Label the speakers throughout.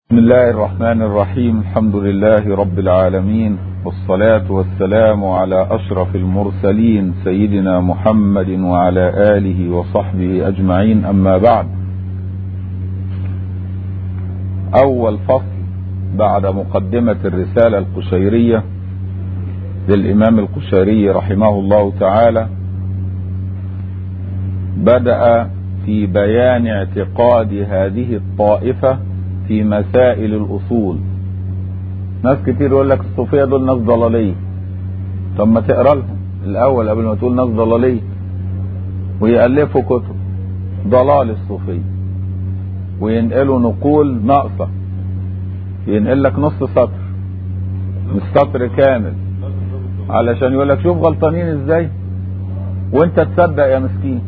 Speaker 1: بسم الله الرحمن الرحيم الحمد لله رب العالمين والصلاة والسلام على أشرف المرسلين سيدنا محمد وعلى آله وصحبه أجمعين أما بعد أول فصل بعد مقدمة الرسالة القشيرية للإمام القشيري رحمه الله تعالى بدأ في بيان اعتقاد هذه الطائفة في مسائل الأصول ناس كتير يقول لك الصوفية دول ناس ضلالية طب ما تقرا لهم الأول قبل ما تقول ناس ضلالية ويألفوا كتب ضلال الصوفية وينقلوا نقول ناقصة ينقل لك نص سطر مش سطر كامل علشان يقول لك شوف غلطانين ازاي وانت تصدق يا مسكين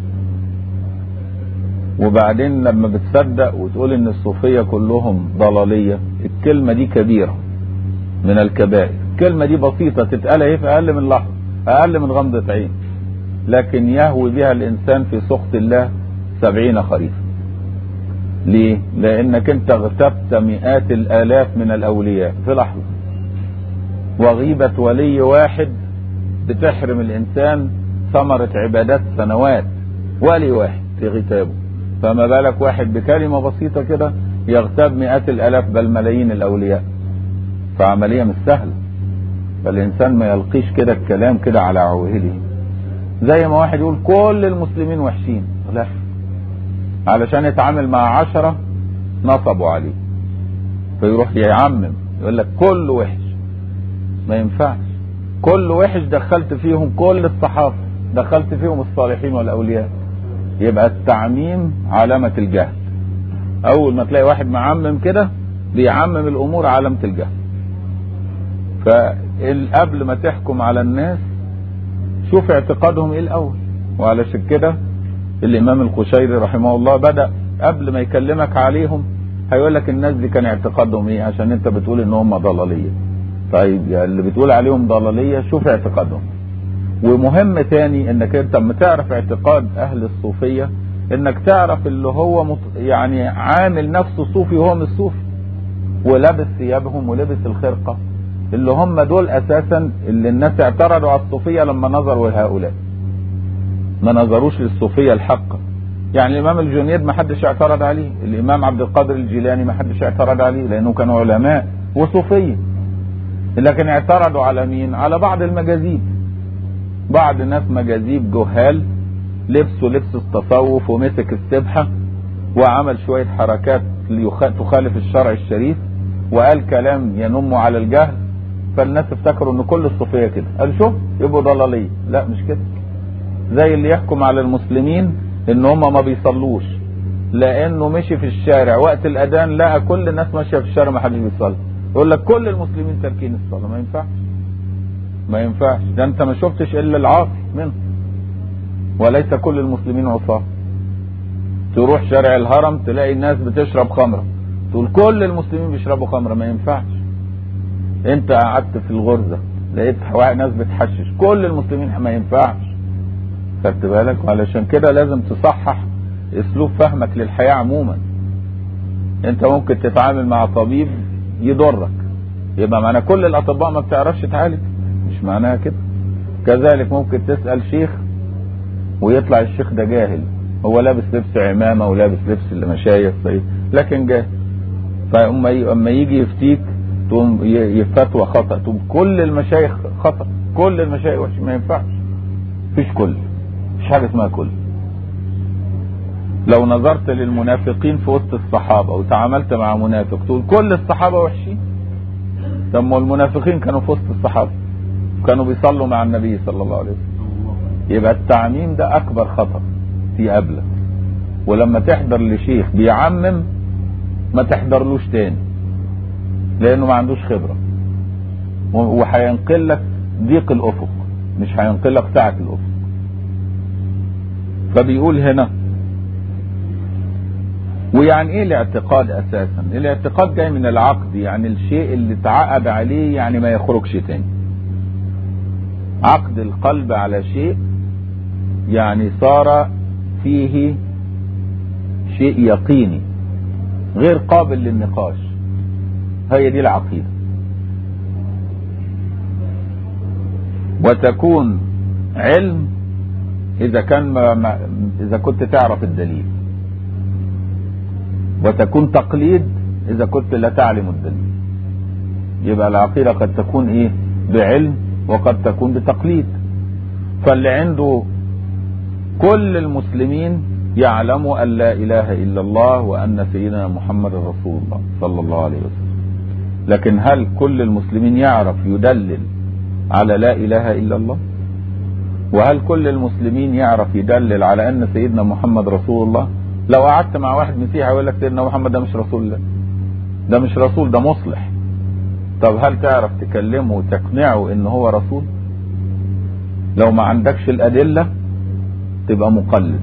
Speaker 1: وبعدين لما بتصدق وتقول ان الصوفية كلهم ضلالية الكلمة دي كبيرة من الكبائر الكلمة دي بسيطة تتقال ايه في اقل من لحظة اقل من غمضة عين لكن يهوي بها الانسان في سخط الله سبعين خريفا ليه لانك انت اغتبت مئات الالاف من الاولياء في لحظة وغيبة ولي واحد بتحرم الانسان ثمرة عبادات سنوات ولي واحد في غتابه فما بالك واحد بكلمة بسيطة كده يغتاب مئات الالاف بل ملايين الاولياء فعملية مش سهلة فالانسان ما يلقيش كده الكلام كده على عوهله زي ما واحد يقول كل المسلمين وحشين لا علشان يتعامل مع عشرة نصبوا عليه فيروح يعمم يقول لك كله وحش ما ينفعش كل وحش دخلت فيهم كل الصحابة دخلت فيهم الصالحين والاولياء يبقى التعميم علامة الجهل اول ما تلاقي واحد معمم كده بيعمم الامور علامة الجهل فقبل ما تحكم على الناس شوف اعتقادهم ايه الاول وعلشان كده الامام القشيري رحمه الله بدأ قبل ما يكلمك عليهم هيقول لك الناس دي كان اعتقادهم ايه عشان انت بتقول ان هم ضلالية طيب يعني اللي بتقول عليهم ضلالية شوف اعتقادهم ومهم تاني انك انت لما تعرف اعتقاد اهل الصوفية انك تعرف اللي هو مط... يعني عامل نفسه صوفي وهو مش صوفي ولابس ثيابهم ولبس الخرقة اللي هم دول اساسا اللي الناس اعترضوا على الصوفية لما نظروا لهؤلاء ما نظروش للصوفية الحقة يعني الامام الجنيد ما حدش اعترض عليه الامام عبد القادر الجيلاني ما حدش اعترض عليه لانه كانوا علماء وصوفية لكن اعترضوا على مين على بعض المجاذيب بعض ناس مجاذيب جهال لبسوا لبس التصوف ومسك السبحة وعمل شوية حركات تخالف الشرع الشريف وقال كلام ينم على الجهل فالناس افتكروا ان كل الصوفية كده قال شوف يبقوا ضلالية لا مش كده زي اللي يحكم على المسلمين ان هم ما بيصلوش لانه مشي في الشارع وقت الاذان لقى كل الناس ماشيه في الشارع ما حدش بيصلي يقول لك كل المسلمين تاركين الصلاه ما ينفعش ما ينفعش ده انت ما شفتش الا العاصي منه وليس كل المسلمين عصاة تروح شارع الهرم تلاقي الناس بتشرب خمرة تقول كل المسلمين بيشربوا خمرة ما ينفعش انت قعدت في الغرزة لقيت ناس بتحشش كل المسلمين ما ينفعش خدت بالك وعلشان كده لازم تصحح اسلوب فهمك للحياة عموما انت ممكن تتعامل مع طبيب يضرك يبقى معنى كل الاطباء ما بتعرفش تعالج مش معناها كده كذلك ممكن تسأل شيخ ويطلع الشيخ ده جاهل هو لابس لبس عمامة ولابس لبس المشايخ لكن جاهل فاما يجي يفتيك تقوم يفتوى خطأ تقوم كل المشايخ خطأ كل المشايخ وحش ما ينفعش فيش كل مش حاجة اسمها كل لو نظرت للمنافقين في وسط الصحابة وتعاملت مع منافق تقول كل الصحابة وحشين طب ما المنافقين كانوا في وسط الصحابة كانوا بيصلوا مع النبي صلى الله عليه وسلم يبقى التعميم ده اكبر خطأ في قبلك ولما تحضر لشيخ بيعمم ما تحضرلوش تاني لانه ما عندوش خبرة وهينقل لك ضيق الافق مش هينقل لك سعة الافق فبيقول هنا ويعني ايه الاعتقاد اساسا الاعتقاد جاي من العقد يعني الشيء اللي تعقد عليه يعني ما يخرجش تاني عقد القلب على شيء يعني صار فيه شيء يقيني غير قابل للنقاش هي دي العقيدة وتكون علم إذا كان ما ما إذا كنت تعرف الدليل وتكون تقليد إذا كنت لا تعلم الدليل يبقى العقيدة قد تكون إيه بعلم وقد تكون بتقليد فاللي عنده كل المسلمين يعلموا أن لا إله إلا الله وأن سيدنا محمد رسول الله صلى الله عليه وسلم لكن هل كل المسلمين يعرف يدلل على لا إله إلا الله وهل كل المسلمين يعرف يدلل على أن سيدنا محمد رسول الله لو قعدت مع واحد مسيحي يقول لك سيدنا محمد ده مش رسول الله ده مش رسول ده مصلح طب هل تعرف تكلمه وتقنعه ان هو رسول لو ما عندكش الأدلة تبقى مقلد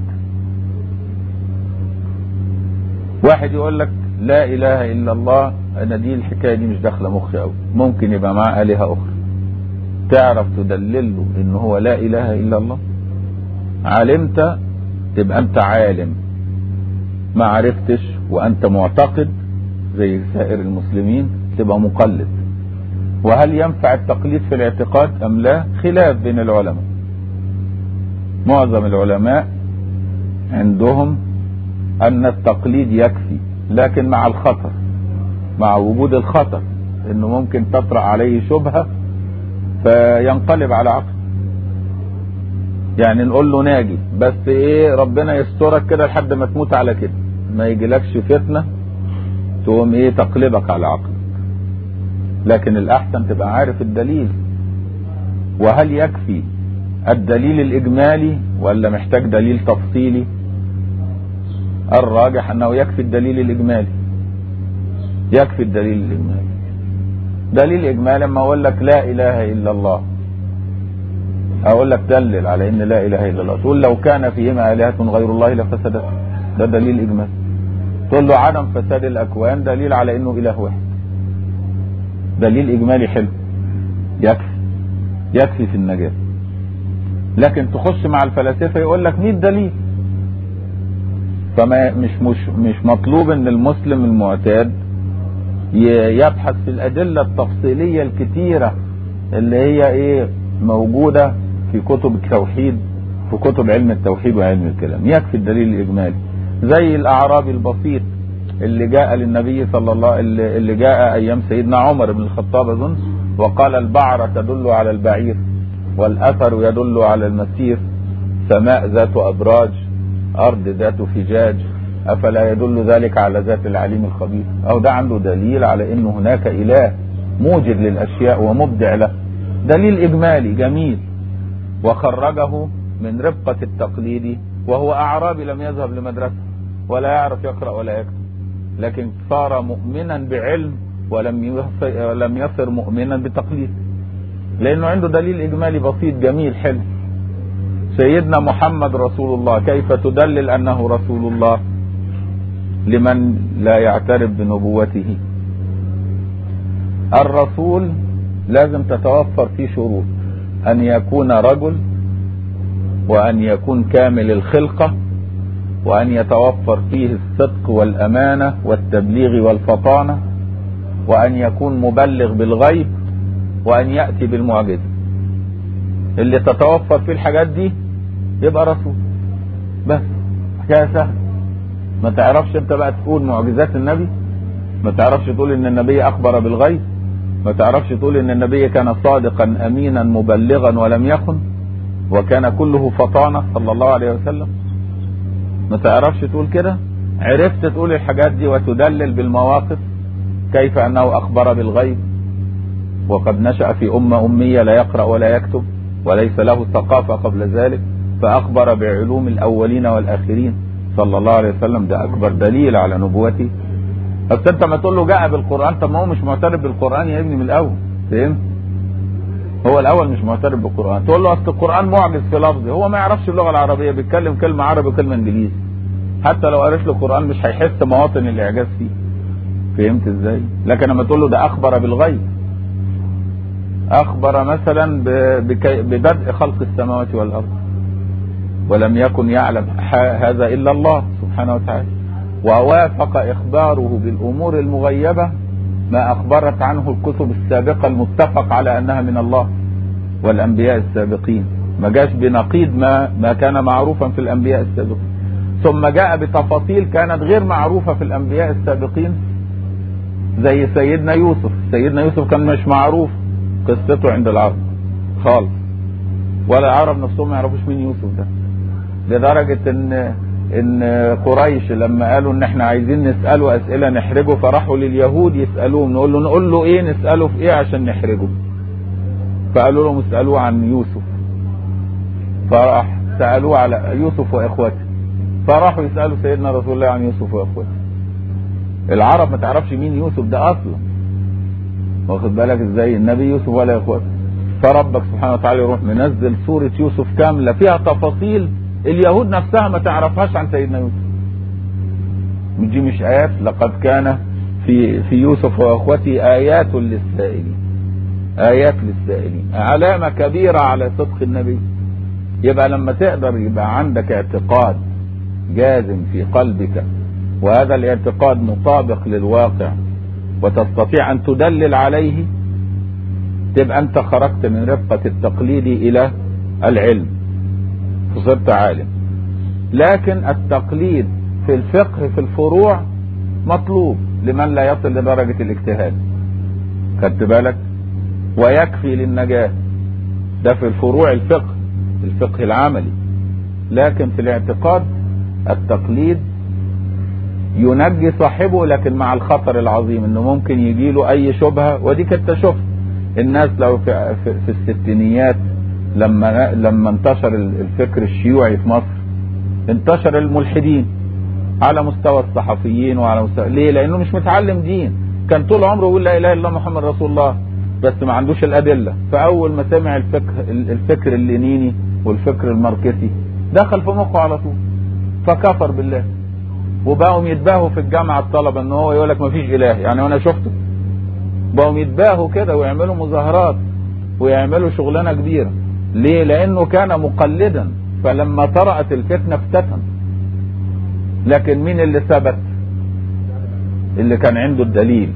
Speaker 1: واحد يقول لك لا إله إلا الله أنا دي الحكاية دي مش داخلة مخي أوي ممكن يبقى معاه آلهة أخرى تعرف تدلله إن هو لا إله إلا الله علمت تبقى أنت عالم ما عرفتش وأنت معتقد زي سائر المسلمين تبقى مقلد وهل ينفع التقليد في الاعتقاد أم لا خلاف بين العلماء معظم العلماء عندهم أن التقليد يكفي لكن مع الخطر مع وجود الخطر انه ممكن تطرأ عليه شبهة فينقلب على عقل يعني نقول له ناجي بس ايه ربنا يسترك كده لحد ما تموت على كده ما يجيلكش فتنة تقوم ايه تقلبك على عقلك لكن الاحسن تبقى عارف الدليل وهل يكفي الدليل الاجمالي ولا محتاج دليل تفصيلي الراجح انه يكفي الدليل الاجمالي يكفي الدليل الاجمالي دليل اجمالي لما اقول لك لا اله الا الله اقول لك دلل على ان لا اله الا الله تقول لو كان فيهما الهه غير الله لفسدت ده دليل اجمالي تقول له عدم فساد الاكوان دليل على انه اله واحد دليل اجمالي حلو يكفي يكفي في النجاه لكن تخش مع الفلاسفه يقول لك 100 دليل فما مش مش مش مطلوب ان المسلم المعتاد يبحث في الادله التفصيليه الكتيره اللي هي ايه موجوده في كتب التوحيد في كتب علم التوحيد وعلم الكلام يكفي الدليل الاجمالي زي الاعرابي البسيط اللي جاء للنبي صلى الله اللي جاء ايام سيدنا عمر بن الخطاب اظن وقال البعرة تدل على البعير والاثر يدل على المسير سماء ذات ابراج أرض ذات فجاج أفلا يدل ذلك على ذات العليم الخبير أو ده عنده دليل على أن هناك إله موجد للأشياء ومبدع له دليل إجمالي جميل وخرجه من رفقة التقليد وهو أعرابي لم يذهب لمدرسة ولا يعرف يقرأ ولا يكتب لكن صار مؤمنا بعلم ولم يصر, ولم يصر مؤمنا بتقليد لأنه عنده دليل إجمالي بسيط جميل حلو سيدنا محمد رسول الله كيف تدلل انه رسول الله لمن لا يعترف بنبوته الرسول لازم تتوفر فيه شروط ان يكون رجل وان يكون كامل الخلقة وان يتوفر فيه الصدق والامانة والتبليغ والفطانة وان يكون مبلغ بالغيب وان يأتي بالمعجزة اللي تتوفر فيه الحاجات دي يبقى رسول بس حكايه سهله ما تعرفش انت بقى تقول معجزات النبي ما تعرفش تقول ان النبي اخبر بالغيب ما تعرفش تقول ان النبي كان صادقا امينا مبلغا ولم يخن وكان كله فطانه صلى الله عليه وسلم ما تعرفش تقول كده عرفت تقول الحاجات دي وتدلل بالمواقف كيف انه اخبر بالغيب وقد نشا في امه اميه لا يقرا ولا يكتب وليس له ثقافه قبل ذلك فأخبر بعلوم الأولين والآخرين صلى الله عليه وسلم ده أكبر دليل على نبوته بس أنت ما تقول له جاء بالقرآن طب ما هو مش معترف بالقرآن يا ابني من الأول فهمت؟ هو الأول مش معترف بالقرآن تقول له أصل القرآن معجز في لفظه هو ما يعرفش اللغة العربية بيتكلم كلمة عربي وكلمة إنجليزي حتى لو قريت له القرآن مش هيحس مواطن الإعجاز فيه فهمت إزاي؟ لكن لما تقول له ده أخبر بالغيب أخبر مثلا ببدء خلق السماوات والأرض ولم يكن يعلم هذا إلا الله سبحانه وتعالى ووافق إخباره بالأمور المغيبة ما أخبرت عنه الكتب السابقة المتفق على أنها من الله والأنبياء السابقين ما جاش بنقيض ما, ما كان معروفا في الأنبياء السابقين ثم جاء بتفاصيل كانت غير معروفة في الأنبياء السابقين زي سيدنا يوسف سيدنا يوسف كان مش معروف قصته عند العرب خالص ولا العرب نفسهم ما يعرفوش مين يوسف ده لدرجة ان ان قريش لما قالوا ان احنا عايزين نسأله اسئلة نحرجه فراحوا لليهود يسألوه نقول له نقول له ايه نسأله في ايه عشان نحرجه فقالوا لهم اسألوه عن يوسف فراح سألوه على يوسف واخوته فراحوا يسألوا سيدنا رسول الله عن يوسف واخوته العرب ما تعرفش مين يوسف ده اصلا واخد بالك ازاي النبي يوسف ولا اخوته فربك سبحانه وتعالى يروح منزل سورة يوسف كاملة فيها تفاصيل اليهود نفسها ما تعرفهاش عن سيدنا يوسف دي مش آيات لقد كان في في يوسف واخوته آيات للسائلين آيات للسائلين علامة كبيرة على صدق النبي يبقى لما تقدر يبقى عندك اعتقاد جازم في قلبك وهذا الاعتقاد مطابق للواقع وتستطيع أن تدلل عليه تبقى أنت خرجت من رفقة التقليد إلى العلم فصرت عالم لكن التقليد في الفقه في الفروع مطلوب لمن لا يصل لدرجة الاجتهاد خدت بالك ويكفي للنجاة ده في الفروع الفقه الفقه العملي لكن في الاعتقاد التقليد ينجي صاحبه لكن مع الخطر العظيم انه ممكن يجي له اي شبهه وديك انت شفت الناس لو في, في, في الستينيات لما لما انتشر الفكر الشيوعي في مصر انتشر الملحدين على مستوى الصحفيين وعلى مستوى ليه؟ لانه مش متعلم دين كان طول عمره يقول لا اله الا الله محمد رسول الله بس ما عندوش الادله فاول ما سمع الفكر الفكر اللينيني والفكر الماركسي دخل في مخه على طول فكفر بالله وبقوا يتباهوا في الجامعه الطلبه ان هو يقول لك ما فيش اله يعني انا شفته بقوا يتباهوا كده ويعملوا مظاهرات ويعملوا شغلانه كبيره ليه لانه كان مقلدا فلما طرأت الفتنه افتتن لكن مين اللي ثبت اللي كان عنده الدليل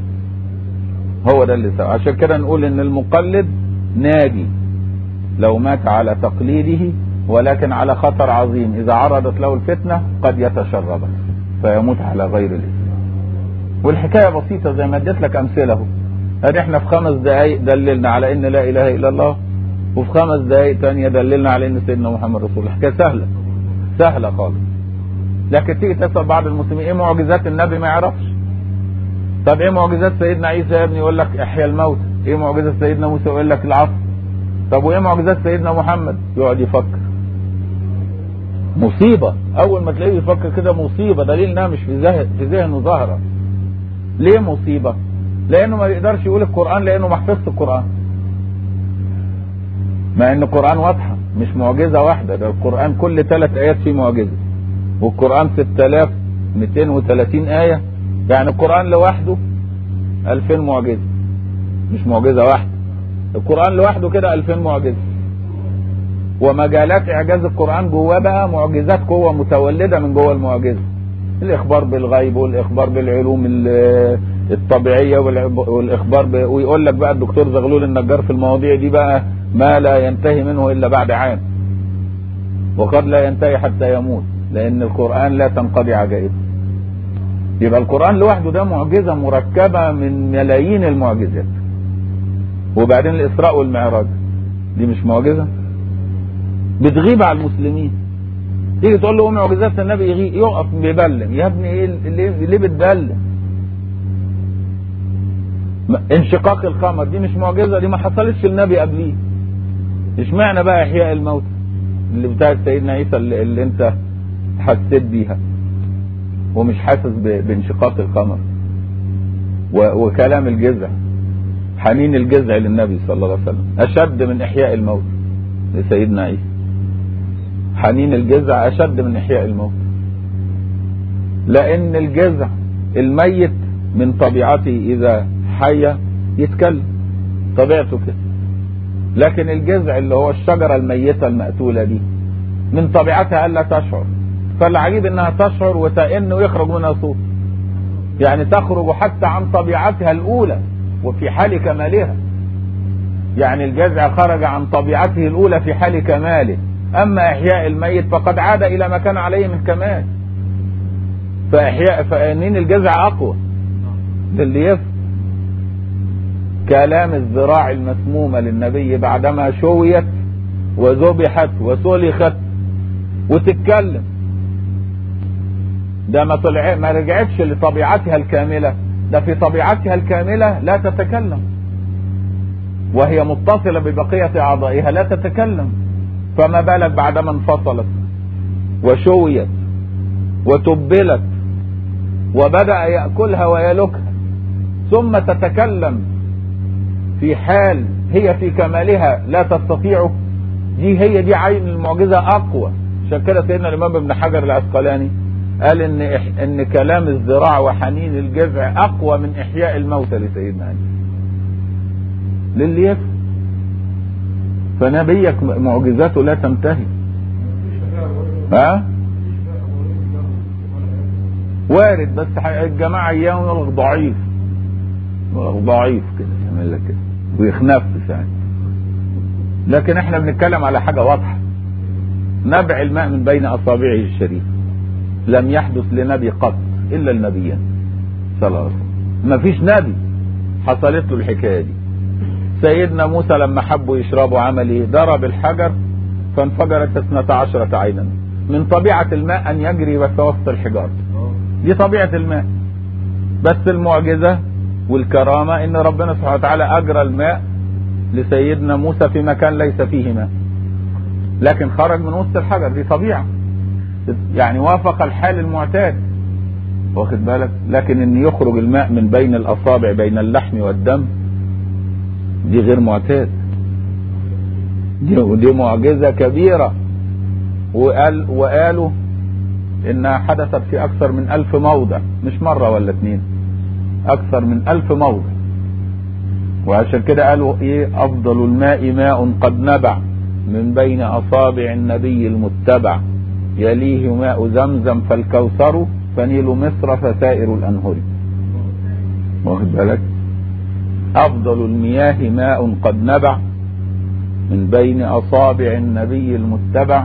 Speaker 1: هو ده اللي ثبت عشان كده نقول ان المقلد ناجي لو مات على تقليده ولكن على خطر عظيم اذا عرضت له الفتنه قد يتشربها فيموت على غير الاسلام والحكايه بسيطه زي ما اديت لك امثله اهو ادي احنا في خمس دقائق دللنا على ان لا اله الا الله وفي خمس دقائق تانية دللنا على ان سيدنا محمد رسول الله حكايه سهله سهله خالص لكن تيجي تسال بعض المسلمين ايه معجزات النبي ما يعرفش طب ايه معجزات سيدنا عيسى يا ابني يقول لك احيا الموت ايه معجزات سيدنا موسى يقول لك العصر طب وايه معجزات سيدنا محمد يقعد يفكر مصيبة أول ما تلاقيه يفكر كده مصيبة دليل إنها مش في ذهن في ذهنه ظاهرة. ليه مصيبة؟ لأنه ما يقدرش يقول القرآن لأنه ما حفظش القرآن. مع إن القرآن واضحة مش معجزة واحدة ده القرآن كل ثلاث آيات فيه معجزة. والقرآن 6230 آية يعني القرآن لوحده 2000 معجزة. مش معجزة واحدة. القرآن لوحده كده 2000 معجزة. ومجالات اعجاز القران جواه بقى معجزات قوه متولده من جوه المعجزه الاخبار بالغيب والاخبار بالعلوم الطبيعيه والاخبار ب... ويقول لك بقى الدكتور زغلول النجار في المواضيع دي بقى ما لا ينتهي منه الا بعد عام وقد لا ينتهي حتى يموت لان القران لا تنقضي عجائبه يبقى القران لوحده ده معجزه مركبه من ملايين المعجزات وبعدين الاسراء والمعراج دي مش معجزه بتغيب على المسلمين تيجي تقول له معجزات النبي يغيب يقف بيبلم يا ابني ايه ليه, ليه بتبلم انشقاق القمر دي مش معجزه دي ما حصلتش النبي قبليه اشمعنى بقى احياء الموتى اللي بتاعت سيدنا عيسى اللي, اللي انت حسيت بيها ومش حاسس بانشقاق القمر وكلام الجذع حنين الجذع للنبي صلى الله عليه وسلم اشد من احياء الموت لسيدنا عيسى حنين الجذع أشد من إحياء الموت لأن الجذع الميت من طبيعته إذا حي يتكلم طبيعته كده لكن الجذع اللي هو الشجرة الميتة المقتولة دي من طبيعتها ألا تشعر فالعجيب إنها تشعر وتأن ويخرج منها صوت يعني تخرج حتى عن طبيعتها الأولى وفي حال كمالها يعني الجزع خرج عن طبيعته الأولى في حال كماله أما إحياء الميت فقد عاد إلى ما كان عليه من كمال فإحياء فأنين الجزع أقوى للي يفهم كلام الذراع المسمومة للنبي بعدما شويت وذبحت وسلخت وتتكلم ده ما طلع ما رجعتش لطبيعتها الكاملة ده في طبيعتها الكاملة لا تتكلم وهي متصلة ببقية أعضائها لا تتكلم فما بالك بعدما انفصلت وشويت وتبلت وبدأ يأكلها ويلكها ثم تتكلم في حال هي في كمالها لا تستطيع دي هي دي عين المعجزة أقوى عشان كده سيدنا الإمام ابن حجر العسقلاني قال إن إح إن كلام الذراع وحنين الجذع أقوى من إحياء الموتى لسيدنا علي للي يفهم فنبيك معجزاته لا تنتهي ها وارد بس الجماعة ايام يقول لك ضعيف ضعيف كده يعمل لك كده ويخنفس يعني لكن احنا بنتكلم على حاجة واضحة نبع الماء من بين اصابعه الشريف لم يحدث لنبي قط الا النبيين صلى الله عليه وسلم ما فيش نبي حصلت له الحكاية دي سيدنا موسى لما حبوا يشربوا عمل ايه ضرب الحجر فانفجرت اثنتا عشرة عينا من طبيعة الماء ان يجري بس وسط الحجار دي طبيعة الماء بس المعجزة والكرامة ان ربنا سبحانه وتعالى اجرى الماء لسيدنا موسى في مكان ليس فيه ماء لكن خرج من وسط الحجر دي طبيعة يعني وافق الحال المعتاد واخد بالك لكن ان يخرج الماء من بين الاصابع بين اللحم والدم دي غير معتاد دي, دي معجزة كبيرة وقال وقالوا انها حدثت في اكثر من الف موضع مش مرة ولا اتنين اكثر من الف موضع وعشان كده قالوا ايه افضل الماء ماء قد نبع من بين اصابع النبي المتبع يليه ماء زمزم فالكوثر فنيل مصر فسائر الانهر واخد بالك افضل المياه ماء قد نبع من بين اصابع النبي المتبع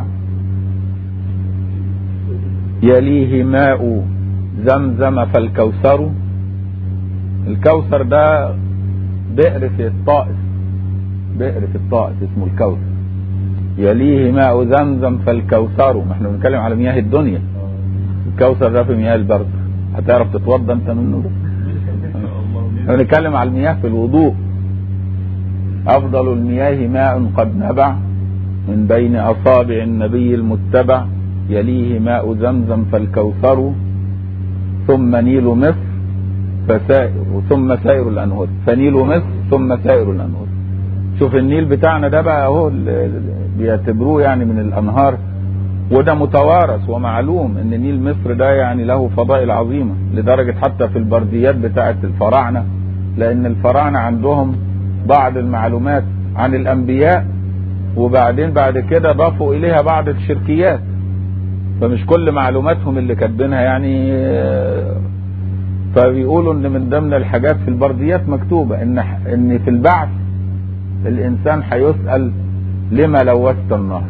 Speaker 1: يليه ماء زمزم فالكوثر الكوثر ده بئر في الطائف بئر في الطائف اسمه الكوثر يليه ماء زمزم فالكوثر ما احنا بنتكلم على مياه الدنيا الكوثر ده في مياه البرد هتعرف تتوضى انت منه ده احنا بنتكلم على المياه في الوضوء افضل المياه ماء قد نبع من بين اصابع النبي المتبع يليه ماء زمزم فالكوثر ثم نيل مصر فسائر ثم سائر الانهار فنيل مصر ثم سائر الانهار شوف النيل بتاعنا ده بقى اهو بيعتبروه يعني من الانهار وده متوارث ومعلوم ان نيل مصر ده يعني له فضائل عظيمة لدرجة حتى في البرديات بتاعة الفراعنة لان الفراعنة عندهم بعض المعلومات عن الانبياء وبعدين بعد كده ضافوا اليها بعض الشركيات فمش كل معلوماتهم اللي كاتبينها يعني فبيقولوا ان من ضمن الحاجات في البرديات مكتوبة ان ان في البعث الانسان هيسأل لما لوثت النهر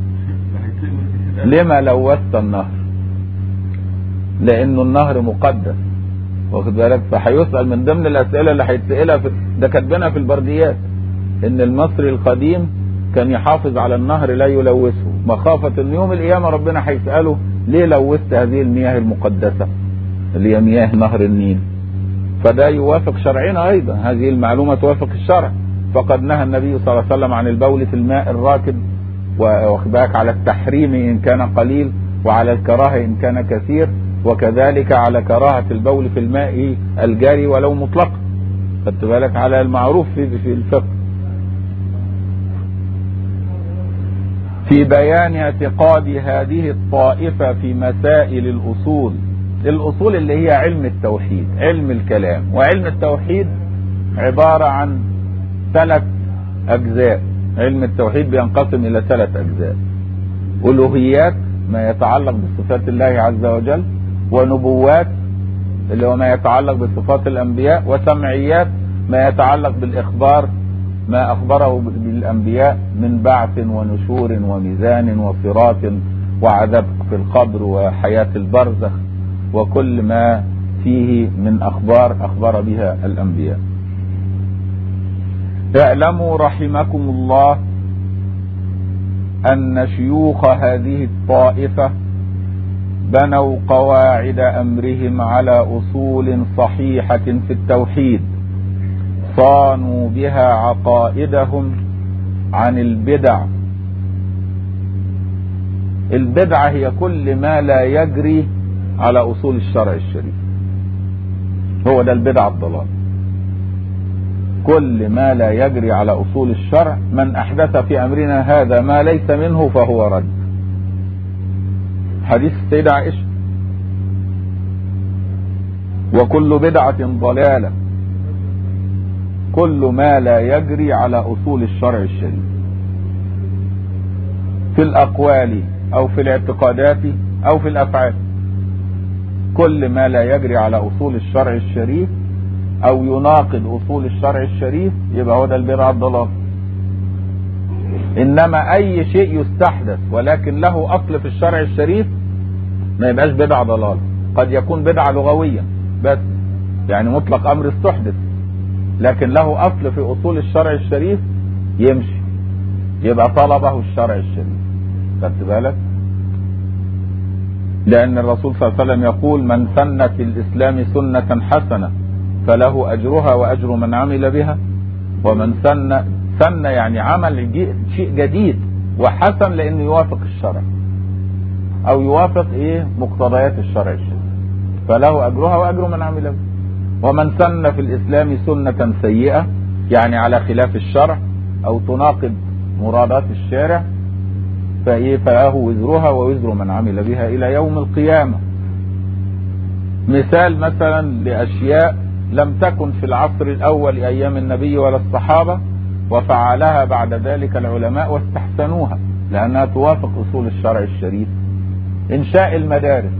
Speaker 1: لما لوثت النهر لانه النهر مقدس واخد بالك فهيسأل من ضمن الاسئلة اللي هيتسألها في ده كاتبينها في البرديات ان المصري القديم كان يحافظ على النهر لا يلوثه مخافة ان يوم القيامة ربنا هيسأله ليه لوثت هذه المياه المقدسة اللي هي مياه نهر النيل فده يوافق شرعنا ايضا هذه المعلومة توافق الشرع فقد نهى النبي صلى الله عليه وسلم عن البول في الماء الراكد واخد بالك على التحريم ان كان قليل وعلى الكراهه ان كان كثير وكذلك على كراهه البول في الماء الجاري ولو مطلق خدت بالك على المعروف في في الفقه في بيان اعتقاد هذه الطائفه في مسائل الاصول الاصول اللي هي علم التوحيد علم الكلام وعلم التوحيد عباره عن ثلاث اجزاء علم التوحيد بينقسم الى ثلاث اجزاء الوهيات ما يتعلق بصفات الله عز وجل ونبوات اللي هو ما يتعلق بصفات الأنبياء وسمعيات ما يتعلق بالإخبار ما أخبره بالأنبياء من بعث ونشور وميزان وصراط وعذاب في القبر وحياة البرزخ وكل ما فيه من أخبار أخبر بها الأنبياء اعلموا رحمكم الله أن شيوخ هذه الطائفة بنوا قواعد أمرهم على أصول صحيحة في التوحيد صانوا بها عقائدهم عن البدع البدعة هي كل ما لا يجري على أصول الشرع الشريف هو ده البدعة الضلال كل ما لا يجري على أصول الشرع من أحدث في أمرنا هذا ما ليس منه فهو رد حديث السيدة عائشة وكل بدعة ضلالة كل ما لا يجري على أصول الشرع الشريف في الأقوال أو في الاعتقادات أو في الأفعال كل ما لا يجري على أصول الشرع الشريف أو يناقض أصول الشرع الشريف يبقى هو ده البدعة الضلال إنما أي شيء يستحدث ولكن له أصل في الشرع الشريف ما يبقاش بدعة ضلال قد يكون بدعة لغويا بس يعني مطلق أمر استحدث لكن له أصل في أصول الشرع الشريف يمشي يبقى طلبه الشرع الشريف خدت بالك لأن الرسول صلى الله عليه وسلم يقول من سن في الإسلام سنة حسنة فله أجرها وأجر من عمل بها ومن سن سن يعني عمل شيء جديد وحسن لأنه يوافق الشرع أو يوافق إيه مقتضيات الشرع الشريف فله أجرها وأجر من عمل بها ومن سن في الإسلام سنة سيئة يعني على خلاف الشرع أو تناقض مرادات الشارع فإيه فله وزرها ووزر من عمل بها إلى يوم القيامة مثال مثلا لأشياء لم تكن في العصر الأول أيام النبي ولا الصحابة وفعلها بعد ذلك العلماء واستحسنوها لأنها توافق أصول الشرع الشريف إنشاء المدارس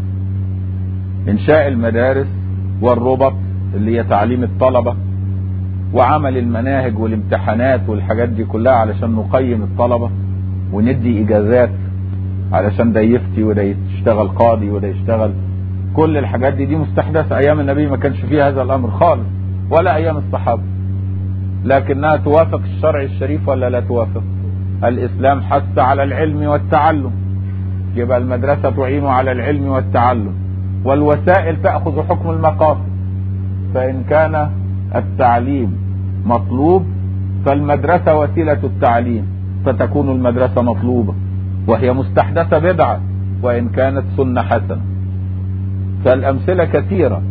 Speaker 1: إنشاء المدارس والربط اللي هي تعليم الطلبة وعمل المناهج والامتحانات والحاجات دي كلها علشان نقيم الطلبة وندي إجازات علشان ده يفتي وده يشتغل قاضي وده يشتغل كل الحاجات دي دي مستحدثة أيام النبي ما كانش فيها هذا الأمر خالص ولا أيام الصحابة لكنها توافق الشرع الشريف ولا لا توافق الإسلام حث على العلم والتعلم يبقى المدرسة تعين على العلم والتعلم والوسائل تأخذ حكم المقاصد فإن كان التعليم مطلوب فالمدرسة وسيلة التعليم فتكون المدرسة مطلوبة وهي مستحدثة بدعة وإن كانت سنة حسنة فالأمثلة كثيرة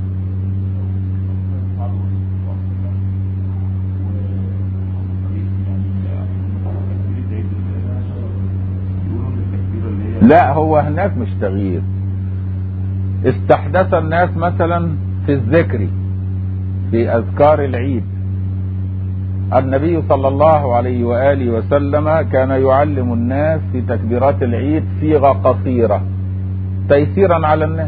Speaker 1: لا هو هناك مش تغيير استحدث الناس مثلا في الذكر في أذكار العيد النبي صلى الله عليه وآله وسلم كان يعلم الناس في تكبيرات العيد صيغة قصيرة تيسيرا على الناس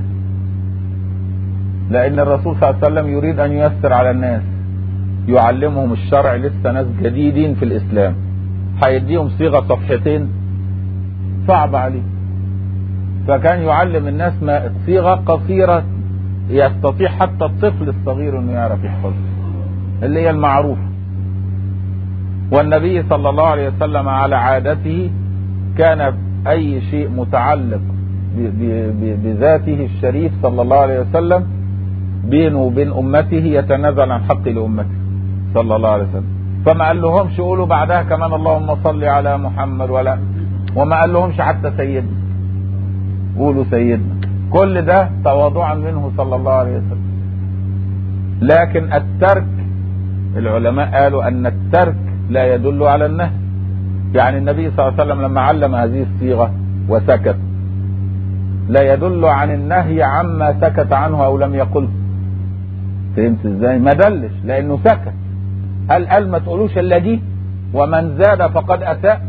Speaker 1: لأن الرسول صلى الله عليه وسلم يريد أن ييسر على الناس يعلمهم الشرع لسه ناس جديدين في الإسلام هيديهم صيغة صفحتين صعب عليه فكان يعلم الناس ما صيغة قصيرة يستطيع حتى الطفل الصغير انه يعرف يحفظها اللي هي المعروفة والنبي صلى الله عليه وسلم على عادته كان اي شيء متعلق بذاته الشريف صلى الله عليه وسلم بينه وبين امته يتنازل عن حق لامته صلى الله عليه وسلم فما قال لهمش قولوا بعدها كمان اللهم صل على محمد ولا وما قال لهمش حتى سيدنا قولوا سيدنا كل ده تواضعا منه صلى الله عليه وسلم لكن الترك العلماء قالوا ان الترك لا يدل على النهي يعني النبي صلى الله عليه وسلم لما علم هذه الصيغه وسكت لا يدل عن النهي عما سكت عنه او لم يقله فهمت ازاي ما دلش لانه سكت هل قال ما تقولوش الا دي ومن زاد فقد اساء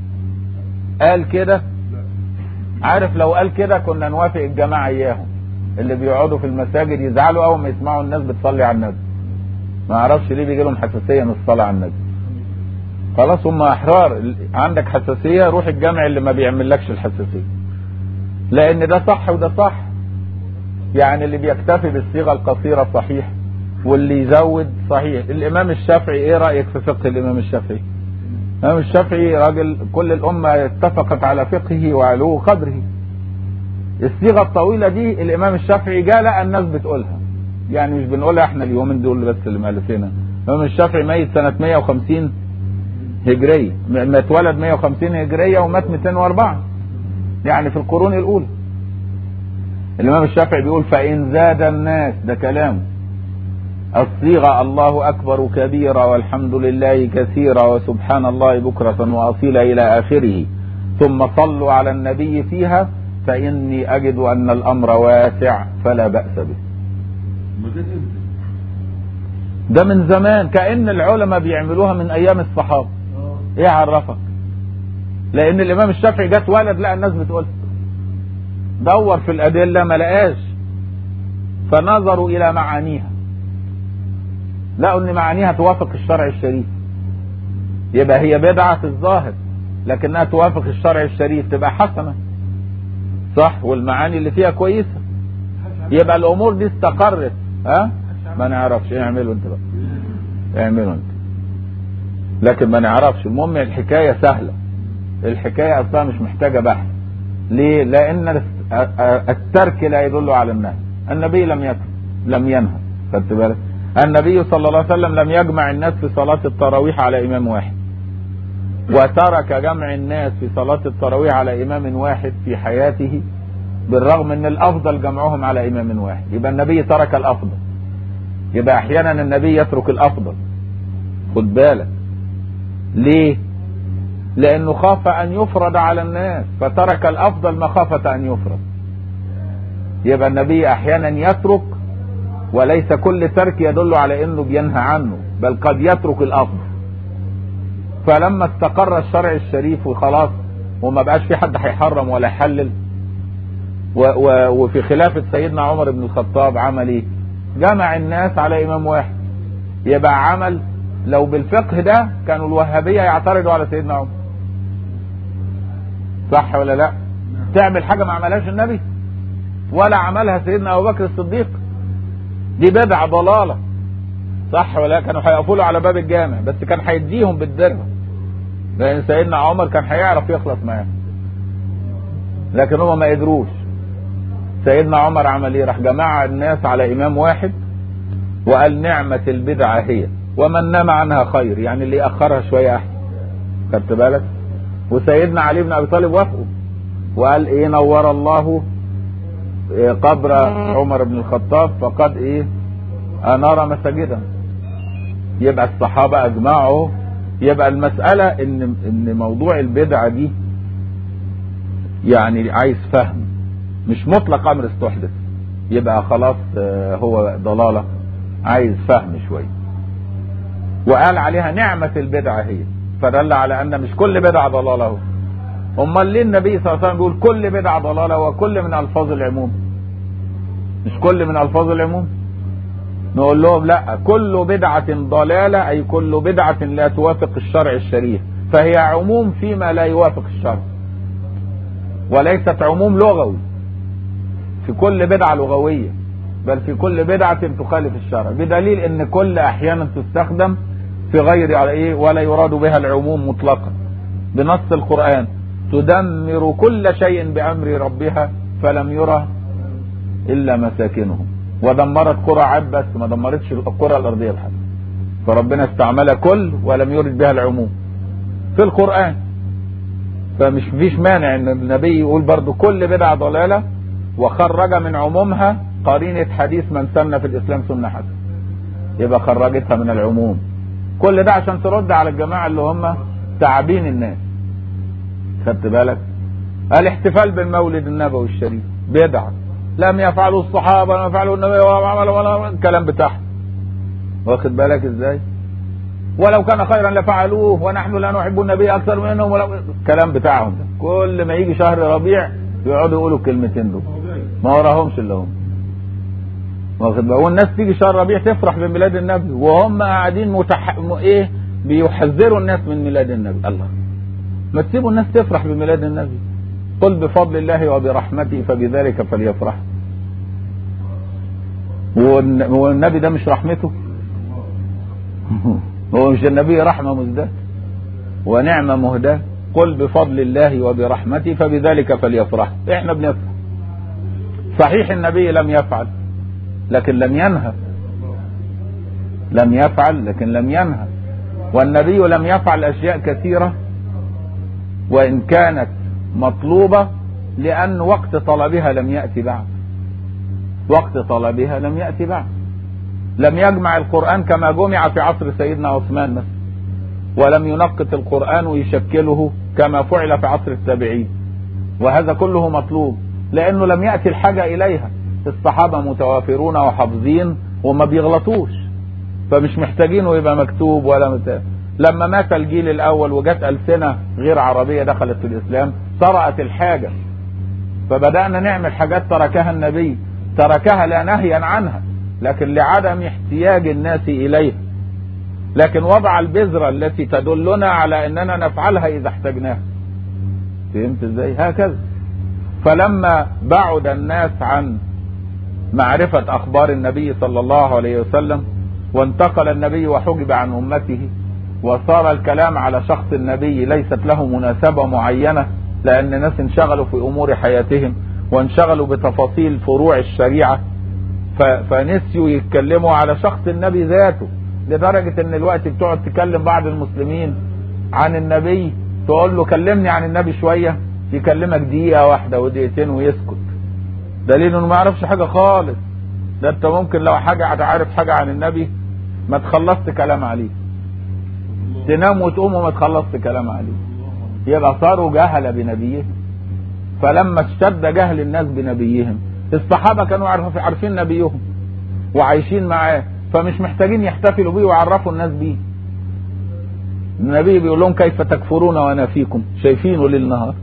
Speaker 1: قال كده عارف لو قال كده كنا نوافق الجماعه اياهم اللي بيقعدوا في المساجد يزعلوا اول ما يسمعوا الناس بتصلي على النبي ما اعرفش ليه بيجي لهم حساسيه من الصلاه على النبي خلاص هم احرار عندك حساسيه روح الجامع اللي ما بيعملكش الحساسيه لان ده صح وده صح يعني اللي بيكتفي بالصيغه القصيره صحيح واللي يزود صحيح الامام الشافعي ايه رايك في فقه الامام الشافعي الامام الشافعي راجل كل الامه اتفقت على فقهه وعلو قدره الصيغه الطويله دي الامام الشافعي جاء لقى الناس بتقولها يعني مش بنقولها احنا اليومين دول بس اللي مالفينها الامام الشافعي ميت سنه 150 هجريه ما اتولد 150 هجريه ومات 204 يعني في القرون الاولى الامام الشافعي بيقول فان زاد الناس ده كلامه الصيغة الله أكبر كبيرا والحمد لله كثيرا وسبحان الله بكرة وأصيلا إلى آخره ثم صلوا على النبي فيها فإني أجد أن الأمر واسع فلا بأس به ده من زمان كأن العلماء بيعملوها من أيام الصحابة إيه عرفك لأن الإمام الشافعي جت ولد لقى الناس بتقول دور في الأدلة ما لقاش فنظروا إلى معانيها لقوا ان معانيها توافق الشرع الشريف يبقى هي بدعة في الظاهر لكنها توافق الشرع الشريف تبقى حسنة صح والمعاني اللي فيها كويسة يبقى الامور دي استقرت ها ما نعرفش اعملوا انت بقى اعملوا انت لكن ما نعرفش المهم الحكاية سهلة الحكاية اصلا مش محتاجة بحث ليه لان الترك لا يدل على النهي النبي لم يترك لم ينهى خدت بالك النبي صلى الله عليه وسلم لم يجمع الناس في صلاة التراويح على إمام واحد وترك جمع الناس في صلاة التراويح على إمام واحد في حياته بالرغم ان الافضل جمعهم على امام واحد يبقى النبي ترك الافضل يبقى احيانا النبي يترك الافضل خد بالك ليه لانه خاف ان يفرض على الناس فترك الافضل مخافة ان يفرض يبقى النبي احيانا يترك وليس كل ترك يدل على انه بينهى عنه بل قد يترك الافضل فلما استقر الشرع الشريف وخلاص وما بقاش في حد هيحرم ولا يحلل و و وفي خلافة سيدنا عمر بن الخطاب عمل ايه جمع الناس على امام واحد يبقى عمل لو بالفقه ده كانوا الوهابية يعترضوا على سيدنا عمر صح ولا لا تعمل حاجة ما عملهاش النبي ولا عملها سيدنا ابو بكر الصديق دي بدعة ضلالة صح ولا كانوا هيقفوا له على باب الجامع بس كان هيديهم بالدرهم لان سيدنا عمر كان هيعرف يخلص معاهم لكن هم ما قدروش سيدنا عمر عمل ايه راح جمع الناس على امام واحد وقال نعمة البدعة هي ومن نام عنها خير يعني اللي اخرها شوية احسن خدت بالك وسيدنا علي بن ابي طالب وافقوا وقال ايه نور الله قبر عمر بن الخطاب فقد ايه انار مساجدا يبقى الصحابة اجمعوا يبقى المسألة ان ان موضوع البدعة دي يعني عايز فهم مش مطلق امر استحدث يبقى خلاص هو ضلالة عايز فهم شوية وقال عليها نعمة البدعة هي فدل على ان مش كل بدعة ضلالة هو امال ليه النبي صلى الله عليه وسلم بيقول كل بدعة ضلالة وكل من الفاظ العموم مش كل من الفاظ العموم نقول لهم لا كل بدعة ضلالة اي كل بدعة لا توافق الشرع الشريف فهي عموم فيما لا يوافق الشرع وليست عموم لغوي في كل بدعة لغوية بل في كل بدعة تخالف الشرع بدليل ان كل احيانا تستخدم في غير ايه ولا يراد بها العموم مطلقا بنص القرآن تدمر كل شيء بأمر ربها فلم يره إلا مساكنهم ودمرت قرى عاد بس ما دمرتش القرى الأرضية بحد فربنا استعمل كل ولم يرد بها العموم في القرآن فمش فيش مانع ان النبي يقول برضو كل بدعة ضلالة وخرج من عمومها قرينة حديث من سن في الإسلام سنة حسنة يبقى خرجتها من العموم كل ده عشان ترد على الجماعة اللي هم تعبين الناس خدت بالك الاحتفال بالمولد النبوي الشريف بدعة لم يفعلوا الصحابة لم يفعلوا النبي ولا عمل ولا الكلام بتاعهم واخد بالك ازاي ولو كان خيرا لفعلوه ونحن لا نحب النبي اكثر منهم ولا الكلام بتاعهم ده كل ما يجي شهر ربيع يقعدوا يقولوا الكلمتين دول ما وراهمش الا هم واخد بقى والناس تيجي شهر ربيع تفرح بميلاد النبي وهم قاعدين متح... م- ايه بيحذروا الناس من ميلاد النبي الله ما تسيبوا الناس تفرح بميلاد النبي قل بفضل الله وبرحمته فبذلك فليفرح والن- والنبي ده مش رحمته هو مش النبي رحمة مزداد ونعمة مهداة قل بفضل الله وبرحمته فبذلك فليفرح احنا بنفرح صحيح النبي لم يفعل لكن لم ينهى لم يفعل لكن لم ينهى والنبي لم يفعل اشياء كثيرة وان كانت مطلوبة لان وقت طلبها لم يأتي بعد وقت طلبها لم يأتي بعد لم يجمع القرآن كما جمع في عصر سيدنا عثمان مثلا ولم ينقط القرآن ويشكله كما فعل في عصر التابعين وهذا كله مطلوب لأنه لم يأتي الحاجة إليها الصحابة متوافرون وحافظين وما بيغلطوش فمش محتاجينه يبقى مكتوب ولا مت... لما مات الجيل الأول وجت ألسنة غير عربية دخلت في الإسلام طرأت الحاجة فبدأنا نعمل حاجات تركها النبي تركها لا نهيا عنها لكن لعدم احتياج الناس إليها لكن وضع البذرة التي تدلنا على أننا نفعلها إذا احتجناها فهمت ازاي هكذا فلما بعد الناس عن معرفة أخبار النبي صلى الله عليه وسلم وانتقل النبي وحجب عن أمته وصار الكلام على شخص النبي ليست له مناسبة معينة لأن الناس انشغلوا في أمور حياتهم وانشغلوا بتفاصيل فروع الشريعة ف- فنسيوا يتكلموا على شخص النبي ذاته لدرجة ان الوقت بتقعد تكلم بعض المسلمين عن النبي تقول له كلمني عن النبي شوية يكلمك دقيقة واحدة ودقيقتين ويسكت دليل انه ما يعرفش حاجة خالص ده انت ممكن لو حاجة عارف حاجة عن النبي ما تخلصت كلام عليه تنام وتقوم وما تخلصت كلام عليه يبقى صاروا جهل بنبيهم فلما اشتد جهل الناس بنبيهم الصحابة كانوا عارف- عارفين نبيهم وعايشين معاه فمش محتاجين يحتفلوا بيه ويعرفوا الناس بيه النبي بيقول لهم كيف تكفرون وانا فيكم شايفينه ليل نهار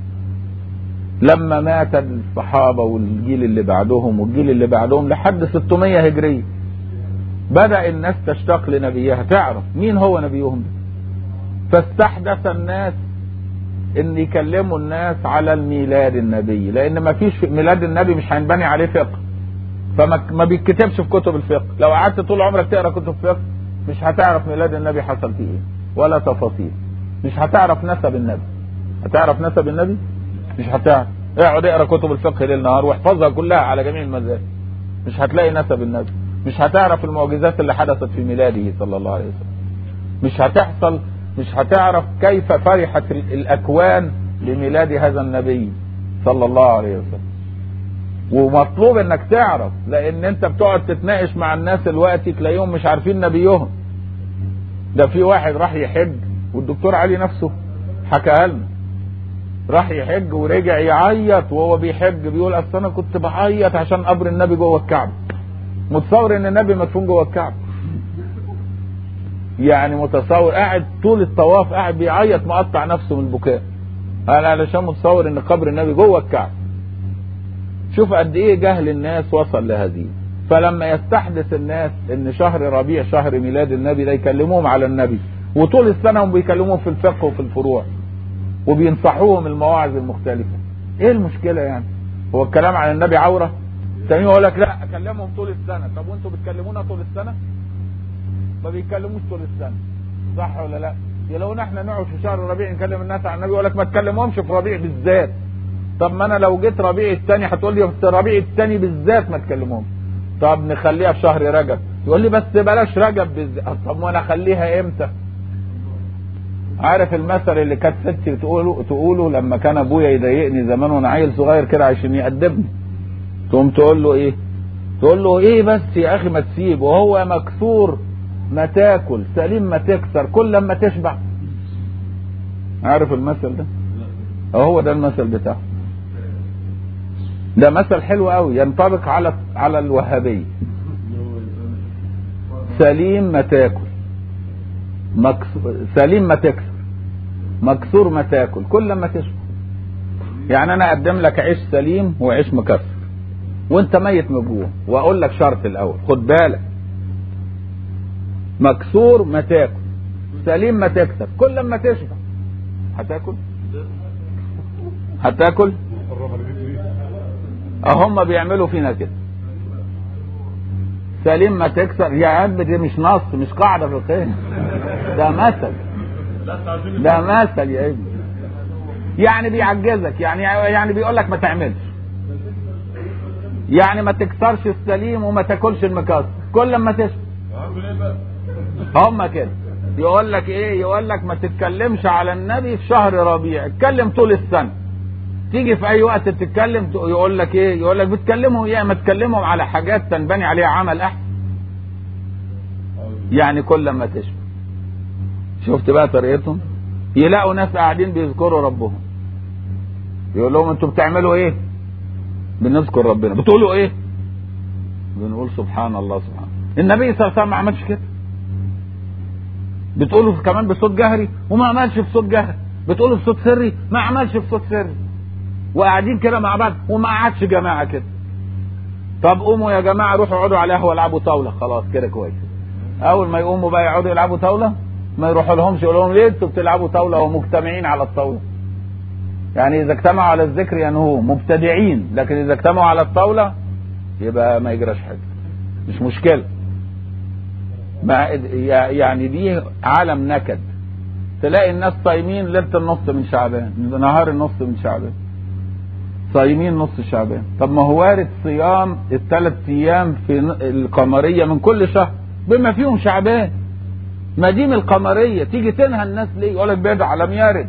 Speaker 1: لما مات الصحابة والجيل اللي بعدهم والجيل اللي بعدهم لحد 600 هجرية بدأ الناس تشتاق لنبيها تعرف مين هو نبيهم ده فاستحدث الناس ان يكلموا الناس على الميلاد النبي لان ما فيش ميلاد النبي مش هينبني عليه فقه فما ما بيتكتبش في كتب الفقه لو قعدت طول عمرك تقرا كتب فقه مش هتعرف ميلاد النبي حصل فيه ايه ولا تفاصيل مش هتعرف نسب النبي هتعرف نسب النبي مش هتعرف اقعد اقرا كتب الفقه ليل نهار واحفظها كلها على جميع المذاهب مش هتلاقي نسب النبي مش هتعرف المعجزات اللي حدثت في ميلاده صلى الله عليه وسلم مش هتحصل مش هتعرف كيف فرحت ال- الأكوان لميلاد هذا النبي صلى الله عليه وسلم ومطلوب انك تعرف لان انت بتقعد تتناقش مع الناس الوقت تلاقيهم مش عارفين نبيهم ده في واحد راح يحج والدكتور علي نفسه حكاها لنا راح يحج ورجع يعيط وهو بيحج بيقول اصل انا كنت بعيط عشان قبر النبي جوه الكعبه متصور ان النبي مدفون جوه الكعبه يعني متصور قاعد طول الطواف قاعد بيعيط مقطع نفسه من البكاء انا علشان متصور ان قبر النبي جوه الكعبه شوف قد ايه جهل الناس وصل لهذه فلما يستحدث الناس ان شهر ربيع شهر ميلاد النبي ده يكلموهم على النبي وطول السنه هم بيكلموهم في الفقه وفي الفروع وبينصحوهم المواعظ المختلفه ايه المشكله يعني هو الكلام عن النبي عوره تاني يقول لك لا اكلمهم طول السنه طب وانتوا بتكلمونا طول السنه ما بيتكلموش طول السنه صح ولا لا يا لو احنا نقعد في شهر ربيع نكلم الناس عن النبي يقول لك ما تكلمهمش في ربيع بالذات طب ما انا لو جيت ربيع الثاني هتقول لي في ربيع الثاني بالذات ما تكلمهمش طب نخليها في شهر رجب يقول لي بس بلاش رجب بالذات طب وانا اخليها امتى عارف المثل اللي كانت ستي تقوله تقوله لما كان ابويا يضايقني زمان وانا عيل صغير كده عشان يأدبني تقوم تقول له ايه تقول له ايه بس يا اخي ما تسيب وهو مكسور ما تاكل سليم ما تكسر كل لما تشبع عارف المثل ده هو ده المثل بتاعه ده مثل حلو قوي ينطبق على على الوهابيه سليم ما تاكل مكسور سليم ما تكسر مكسور ما تاكل كل لما تشبع يعني انا اقدم لك عيش سليم وعيش مكسر وانت ميت من جوه واقول لك شرط الاول خد بالك مكسور ما تاكل سليم ما تكسب كل ما تشبع هتاكل هتاكل هم بيعملوا فينا كده سليم ما تكسر يا عم دي مش نص مش قاعده فقهيه ده مثل ده مثل يا ابني يعني بيعجزك يعني يعني بيقول لك ما تعملش يعني ما تكسرش السليم وما تاكلش المكسر كل ما تشرب هم كده يقول لك ايه يقول لك ما تتكلمش على النبي في شهر ربيع اتكلم طول السنه تيجي في اي وقت تتكلم يقول لك ايه يقول لك بتكلموا ايه ما تكلمهم على حاجات تنبني عليها عمل احسن يعني كل ما تشبه شفت بقى طريقتهم يلاقوا ناس قاعدين بيذكروا ربهم يقول لهم انتوا بتعملوا ايه بنذكر ربنا بتقولوا ايه بنقول سبحان الله سبحان النبي صلى الله عليه وسلم ما عملش كده بتقولوا كمان بصوت جهري وما عملش بصوت جهري بتقولوا بصوت سري ما عملش بصوت سري وقاعدين كده مع بعض وما قعدش جماعه كده طب قوموا يا جماعه روحوا اقعدوا على قهوه العبوا طاوله خلاص كده كويس اول ما يقوموا بقى يقعدوا يلعبوا طاوله ما يروحوا لهمش يقول لهم ليه انتوا بتلعبوا طاوله ومجتمعين على الطاوله يعني اذا اجتمعوا على الذكر ينهوا مبتدعين لكن اذا اجتمعوا على الطاوله يبقى ما يجراش حاجه مش مشكله ما يعني دي عالم نكد تلاقي الناس صايمين ليله النص من شعبان نهار النص من شعبان صايمين نص شعبان طب ما هو وارد صيام الثلاث ايام في القمريه من كل شهر بما فيهم شعبان ما دي من القمريه تيجي تنهى الناس ليه يقول لك بدعه لم يرد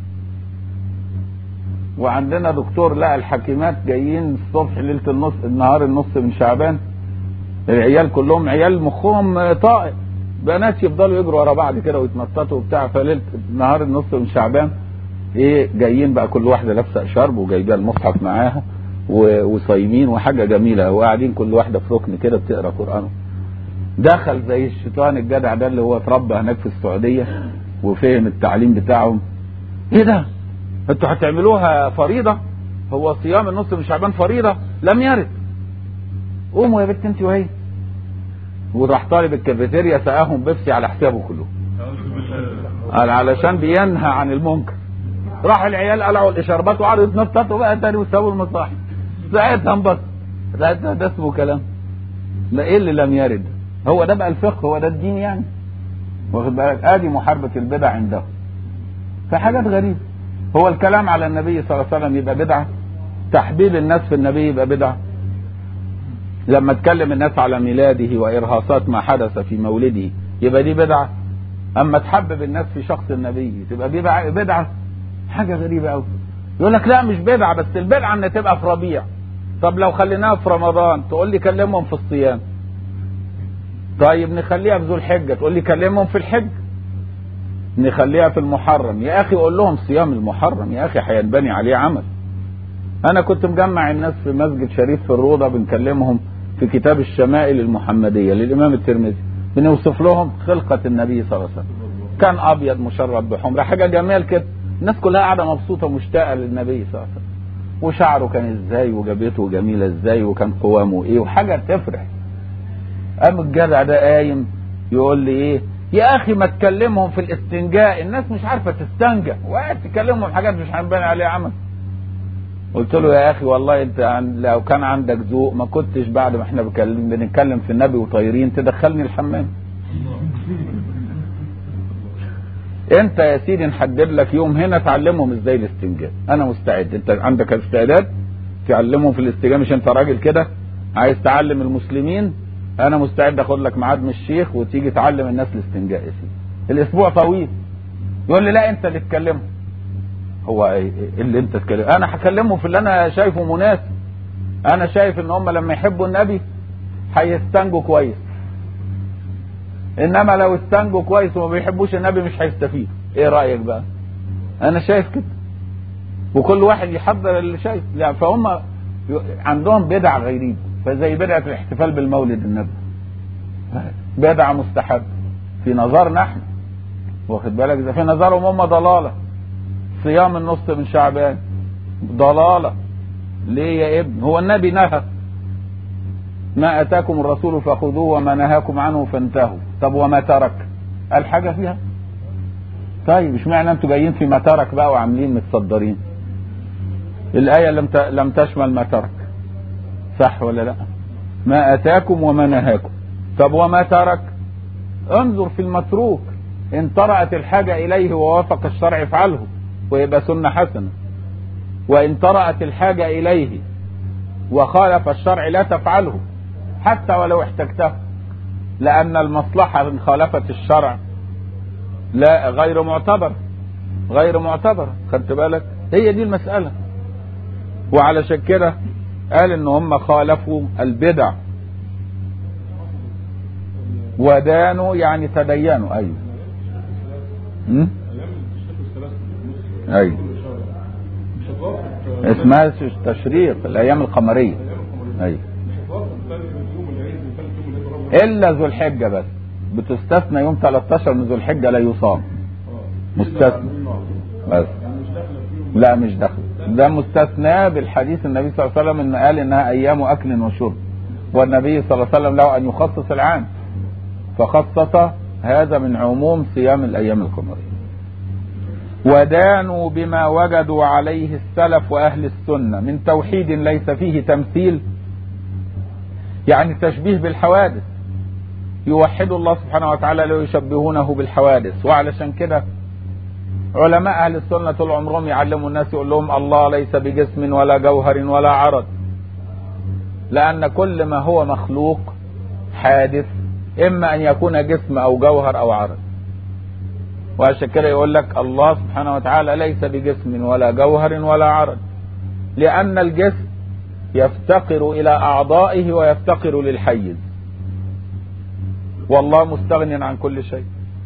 Speaker 1: وعندنا دكتور لقى الحكيمات جايين الصبح ليله النص النهار النص من شعبان العيال كلهم عيال مخهم طائر بنات يفضلوا يجروا ورا بعض كده ويتنططوا وبتاع فليله نهار النص من شعبان ايه جايين بقى كل واحده لابسه شرب وجايبه المصحف معاها وصايمين وحاجه جميله وقاعدين كل واحده في ركن كده بتقرا قران دخل زي الشيطان الجدع ده اللي هو اتربى هناك في السعوديه وفهم التعليم بتاعهم ايه ده انتوا هتعملوها فريضه هو صيام النص من شعبان فريضه لم يرد قوموا يا بنت انت وهي وراح طالب الكافيتيريا سقاهم بيبسي على حسابه كله قال علشان بينهى عن المنكر راح العيال قلعوا الاشاربات وقعدوا يتنططوا بقى تاني وسابوا المصاحف ساعتها انبسط ده, ده, ده اسمه كلام ده ايه اللي لم يرد هو ده بقى الفقه هو ده الدين يعني واخد بالك ادي محاربه البدع عنده فحاجات غريبه هو الكلام على النبي صلى الله عليه وسلم يبقى بدعه تحبيب الناس في النبي يبقى بدعه لما تكلم الناس على ميلاده وارهاصات ما حدث في مولده يبقى دي بدعه اما تحبب الناس في شخص النبي تبقى دي بدعه حاجه غريبه قوي يقول لك لا مش بدعه بس البدعه ان تبقى في ربيع طب لو خليناها في رمضان تقول لي كلمهم في الصيام طيب نخليها في ذو الحجه تقول لي كلمهم في الحج نخليها في المحرم يا اخي قول لهم صيام المحرم يا اخي هينبني عليه عمل انا كنت مجمع الناس في مسجد شريف في الروضه بنكلمهم في كتاب الشمائل المحمديه للامام الترمذي بنوصف لهم خلقه النبي صلى الله عليه وسلم كان ابيض مشرب بحمره حاجه جمال كده الناس كلها قاعده مبسوطه مشتاقه للنبي صلى الله عليه وسلم وشعره كان ازاي وجبهته جميله ازاي وكان قوامه ايه وحاجه تفرح قام الجدع ده قايم يقول لي ايه يا اخي ما تكلمهم في الاستنجاء الناس مش عارفه تستنجى وقاعد تكلمهم حاجات مش هنبان عليها عمل قلت له يا اخي والله انت عن لو كان عندك ذوق ما كنتش بعد ما احنا بنتكلم في النبي وطايرين تدخلني الحمام انت يا سيدي نحدد لك يوم هنا تعلمهم ازاي الاستنجاء انا مستعد انت عندك استعداد تعلمهم في الاستنجاء مش انت راجل كده عايز تعلم المسلمين انا مستعد اخد لك ميعاد من الشيخ وتيجي تعلم الناس الاستنجاء يا سيدي الاسبوع طويل يقول لي لا انت اللي تكلمه هو ايه اللي انت تكلم انا هكلمه في اللي انا شايفه مناسب انا شايف ان هم لما يحبوا النبي هيستنجوا كويس انما لو استنجوا كويس وما بيحبوش النبي مش هيستفيد ايه رايك بقى انا شايف كده وكل واحد يحضر اللي شايف يعني فهم عندهم بدع غريبه فزي بدعه الاحتفال بالمولد النبوي بدعه مستحب في نظرنا احنا واخد بالك ده في نظرهم هم ضلاله صيام النص من شعبان ضلاله ليه يا ابن هو النبي نهى ما اتاكم الرسول فخذوه وما نهاكم عنه فانتهوا طب وما ترك قال حاجه فيها طيب مش معنى انتوا جايين في ما ترك بقى وعاملين متصدرين الايه لم لم تشمل ما ترك صح ولا لا ما اتاكم وما نهاكم طب وما ترك انظر في المتروك ان طرأت الحاجة اليه ووافق الشرع افعله ويبقى سنة حسنة وان طرأت الحاجة اليه وخالف الشرع لا تفعله حتى ولو احتجته لان المصلحة ان خالفت الشرع لا غير معتبر غير معتبر خدت بالك هي دي المسألة وعلشان كده قال ان هم خالفوا البدع ودانوا يعني تدينوا ايوه م? ايوه اسمها تشريق الايام القمريه ايوه الا ذو الحجه بس بتستثنى يوم 13 من ذو الحجه لا يصام مستثنى بس لا مش داخل ده مستثنى بالحديث النبي صلى الله عليه وسلم ان قال انها ايام اكل وشرب والنبي صلى الله عليه وسلم له ان يخصص العام فخصص هذا من عموم صيام الايام القمريه ودانوا بما وجدوا عليه السلف واهل السنه من توحيد ليس فيه تمثيل يعني تشبيه بالحوادث يوحدوا الله سبحانه وتعالى لا يشبهونه بالحوادث وعلشان كده علماء اهل السنه طول عمرهم يعلموا الناس يقول لهم الله ليس بجسم ولا جوهر ولا عرض لان كل ما هو مخلوق حادث اما ان يكون جسم او جوهر او عرض وعشان كده يقول لك الله سبحانه وتعالى ليس بجسم ولا جوهر ولا عرض لان الجسم يفتقر الى اعضائه ويفتقر للحيز والله مستغن عن كل شيء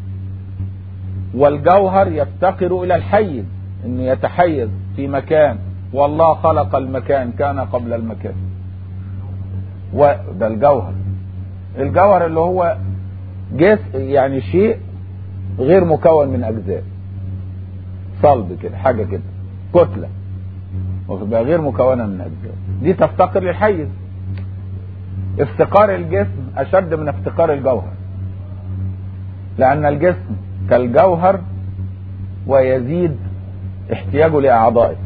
Speaker 1: والجوهر يفتقر الى الحيز انه يتحيز في مكان والله خلق المكان كان قبل المكان وده الجوهر الجوهر اللي هو جسم يعني شيء غير مكون من اجزاء صلب كده حاجه كده كتله واخد غير مكونه من اجزاء دي تفتقر للحيز افتقار الجسم اشد من افتقار الجوهر لان الجسم كالجوهر ويزيد احتياجه لاعضائه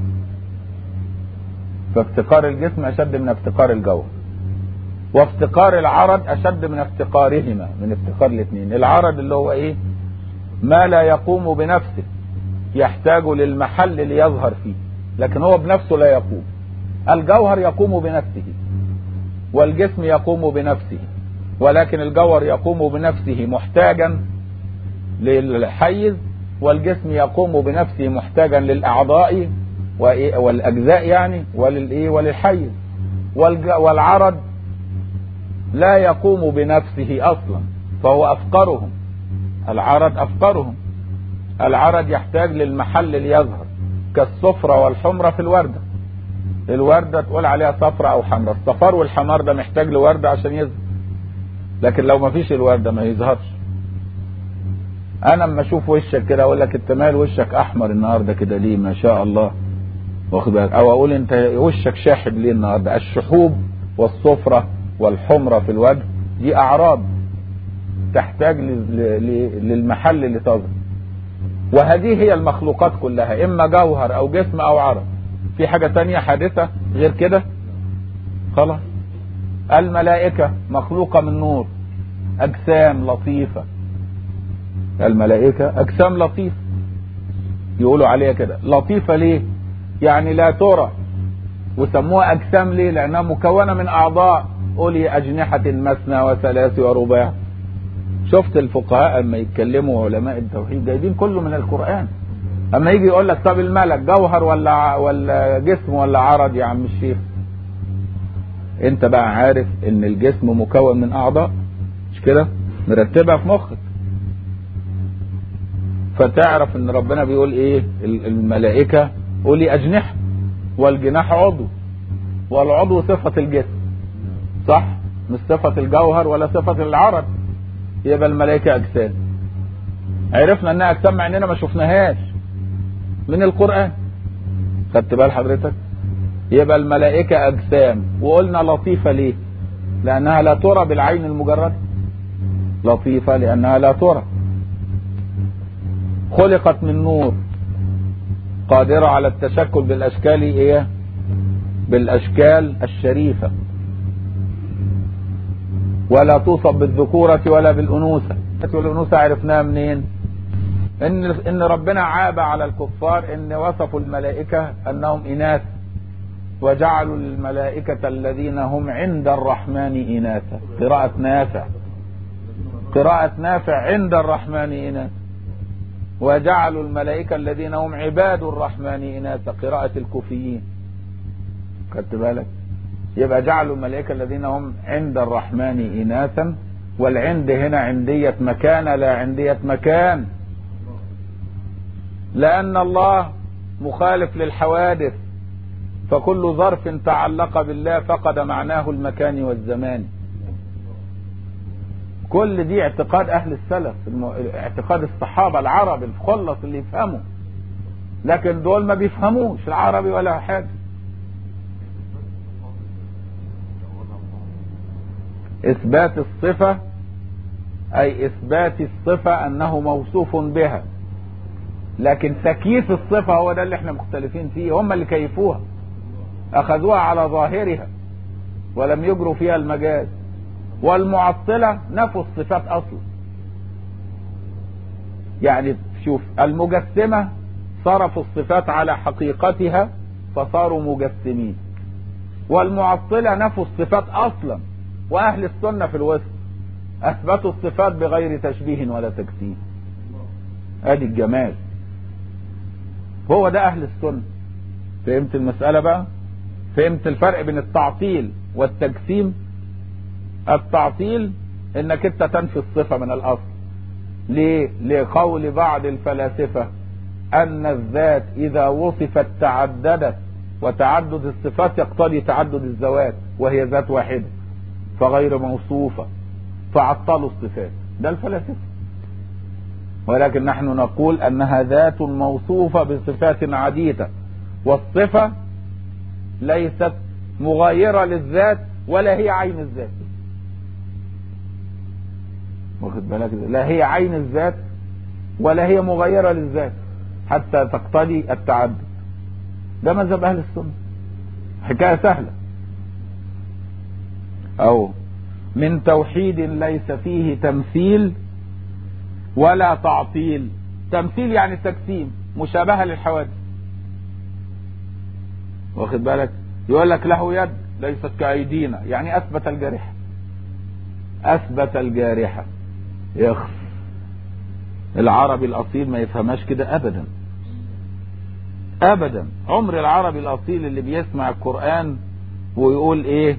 Speaker 1: فافتقار الجسم اشد من افتقار الجوهر وافتقار العرض اشد من افتقارهما من افتقار الاثنين العرض اللي هو ايه ما لا يقوم بنفسه يحتاج للمحل ليظهر فيه لكن هو بنفسه لا يقوم الجوهر يقوم بنفسه والجسم يقوم بنفسه ولكن الجوهر يقوم بنفسه محتاجا للحيز والجسم يقوم بنفسه محتاجا للاعضاء والاجزاء يعني وللايه وللحيز والعرض لا يقوم بنفسه اصلا فهو افقرهم العرض افقرهم العرض يحتاج للمحل ليظهر كالصفرة والحمرة في الوردة الوردة تقول عليها صفرة او حمرة الصفار والحمار ده محتاج لوردة عشان يظهر لكن لو ما فيش الوردة ما يظهرش انا اما اشوف وشك كده اقول لك انت مال وشك احمر النهارده كده ليه ما شاء الله واخد بالك او اقول انت وشك شاحب ليه النهارده الشحوب والصفرة والحمرة في الوجه دي اعراض تحتاج للمحل لتظهر وهذه هي المخلوقات كلها اما جوهر او جسم او عرض في حاجة تانية حادثة غير كده خلاص الملائكة مخلوقة من نور اجسام لطيفة الملائكة اجسام لطيفة يقولوا عليها كده لطيفة ليه يعني لا ترى وسموها اجسام ليه لانها مكونة من اعضاء اولي اجنحة مثنى وثلاث ورباع شفت الفقهاء اما يتكلموا علماء التوحيد جايبين كله من القرآن اما يجي يقول لك طب الملك جوهر ولا ولا جسم ولا عرض يا عم الشيخ انت بقى عارف ان الجسم مكون من اعضاء مش كده مرتبها في مخك فتعرف ان ربنا بيقول ايه الملائكة قولي اجنحة والجناح عضو والعضو صفة الجسم صح مش صفة الجوهر ولا صفة العرض يبقى الملائكة اجسام عرفنا انها اجسام مع اننا ما شفناهاش من القرآن خدت بال حضرتك يبقى الملائكة اجسام وقلنا لطيفة ليه لأنها لا ترى بالعين المجردة لطيفة لأنها لا ترى خلقت من نور قادرة على التشكل بالأشكال إيه بالأشكال الشريفة ولا توصف بالذكورة ولا بالأنوثة والأنوثة عرفناها منين إن, إن ربنا عاب على الكفار إن وصفوا الملائكة أنهم إناث وجعلوا الملائكة الذين هم عند الرحمن إناثا قراءة نافع قراءة نافع عند الرحمن إناثا وجعلوا الملائكة الذين هم عباد الرحمن إناثا قراءة الكوفيين خدت بالك يبقى جعلوا الملائكة الذين هم عند الرحمن إناثا والعند هنا عندية مكان لا عندية مكان لأن الله مخالف للحوادث فكل ظرف تعلق بالله فقد معناه المكان والزمان كل دي اعتقاد اهل السلف اعتقاد الصحابة العرب الخلص اللي يفهموا لكن دول ما بيفهموش العربي ولا حاجة اثبات الصفة اي اثبات الصفة انه موصوف بها لكن تكييف الصفة هو ده اللي احنا مختلفين فيه هم اللي كيفوها اخذوها على ظاهرها ولم يجروا فيها المجاز والمعطلة نفوا الصفات اصلا يعني شوف المجسمة صرفوا الصفات على حقيقتها فصاروا مجسمين والمعطلة نفوا الصفات اصلا واهل السنة في الوسط اثبتوا الصفات بغير تشبيه ولا تجسيم ادي الجمال هو ده اهل السنة فهمت المسألة بقى فهمت الفرق بين التعطيل والتجسيم التعطيل انك انت تنفي الصفة من الاصل ليه لقول بعض الفلاسفة ان الذات اذا وصفت تعددت وتعدد الصفات يقتضي تعدد الذوات وهي ذات واحدة فغير موصوفة فعطلوا الصفات ده الفلاسفة ولكن نحن نقول انها ذات موصوفة بصفات عديدة والصفة ليست مغايرة للذات ولا هي عين الذات واخد بالك لا هي عين الذات ولا هي مغايرة للذات حتى تقتضي التعدد ده مذهب اهل السنة حكاية سهلة او من توحيد ليس فيه تمثيل ولا تعطيل تمثيل يعني تجسيم مشابهة للحوادث واخد بالك يقول لك له يد ليست كأيدينا يعني أثبت الجارحة أثبت الجارحة يخف العربي الأصيل ما يفهماش كده أبدا أبدا عمر العربي الأصيل اللي بيسمع القرآن ويقول إيه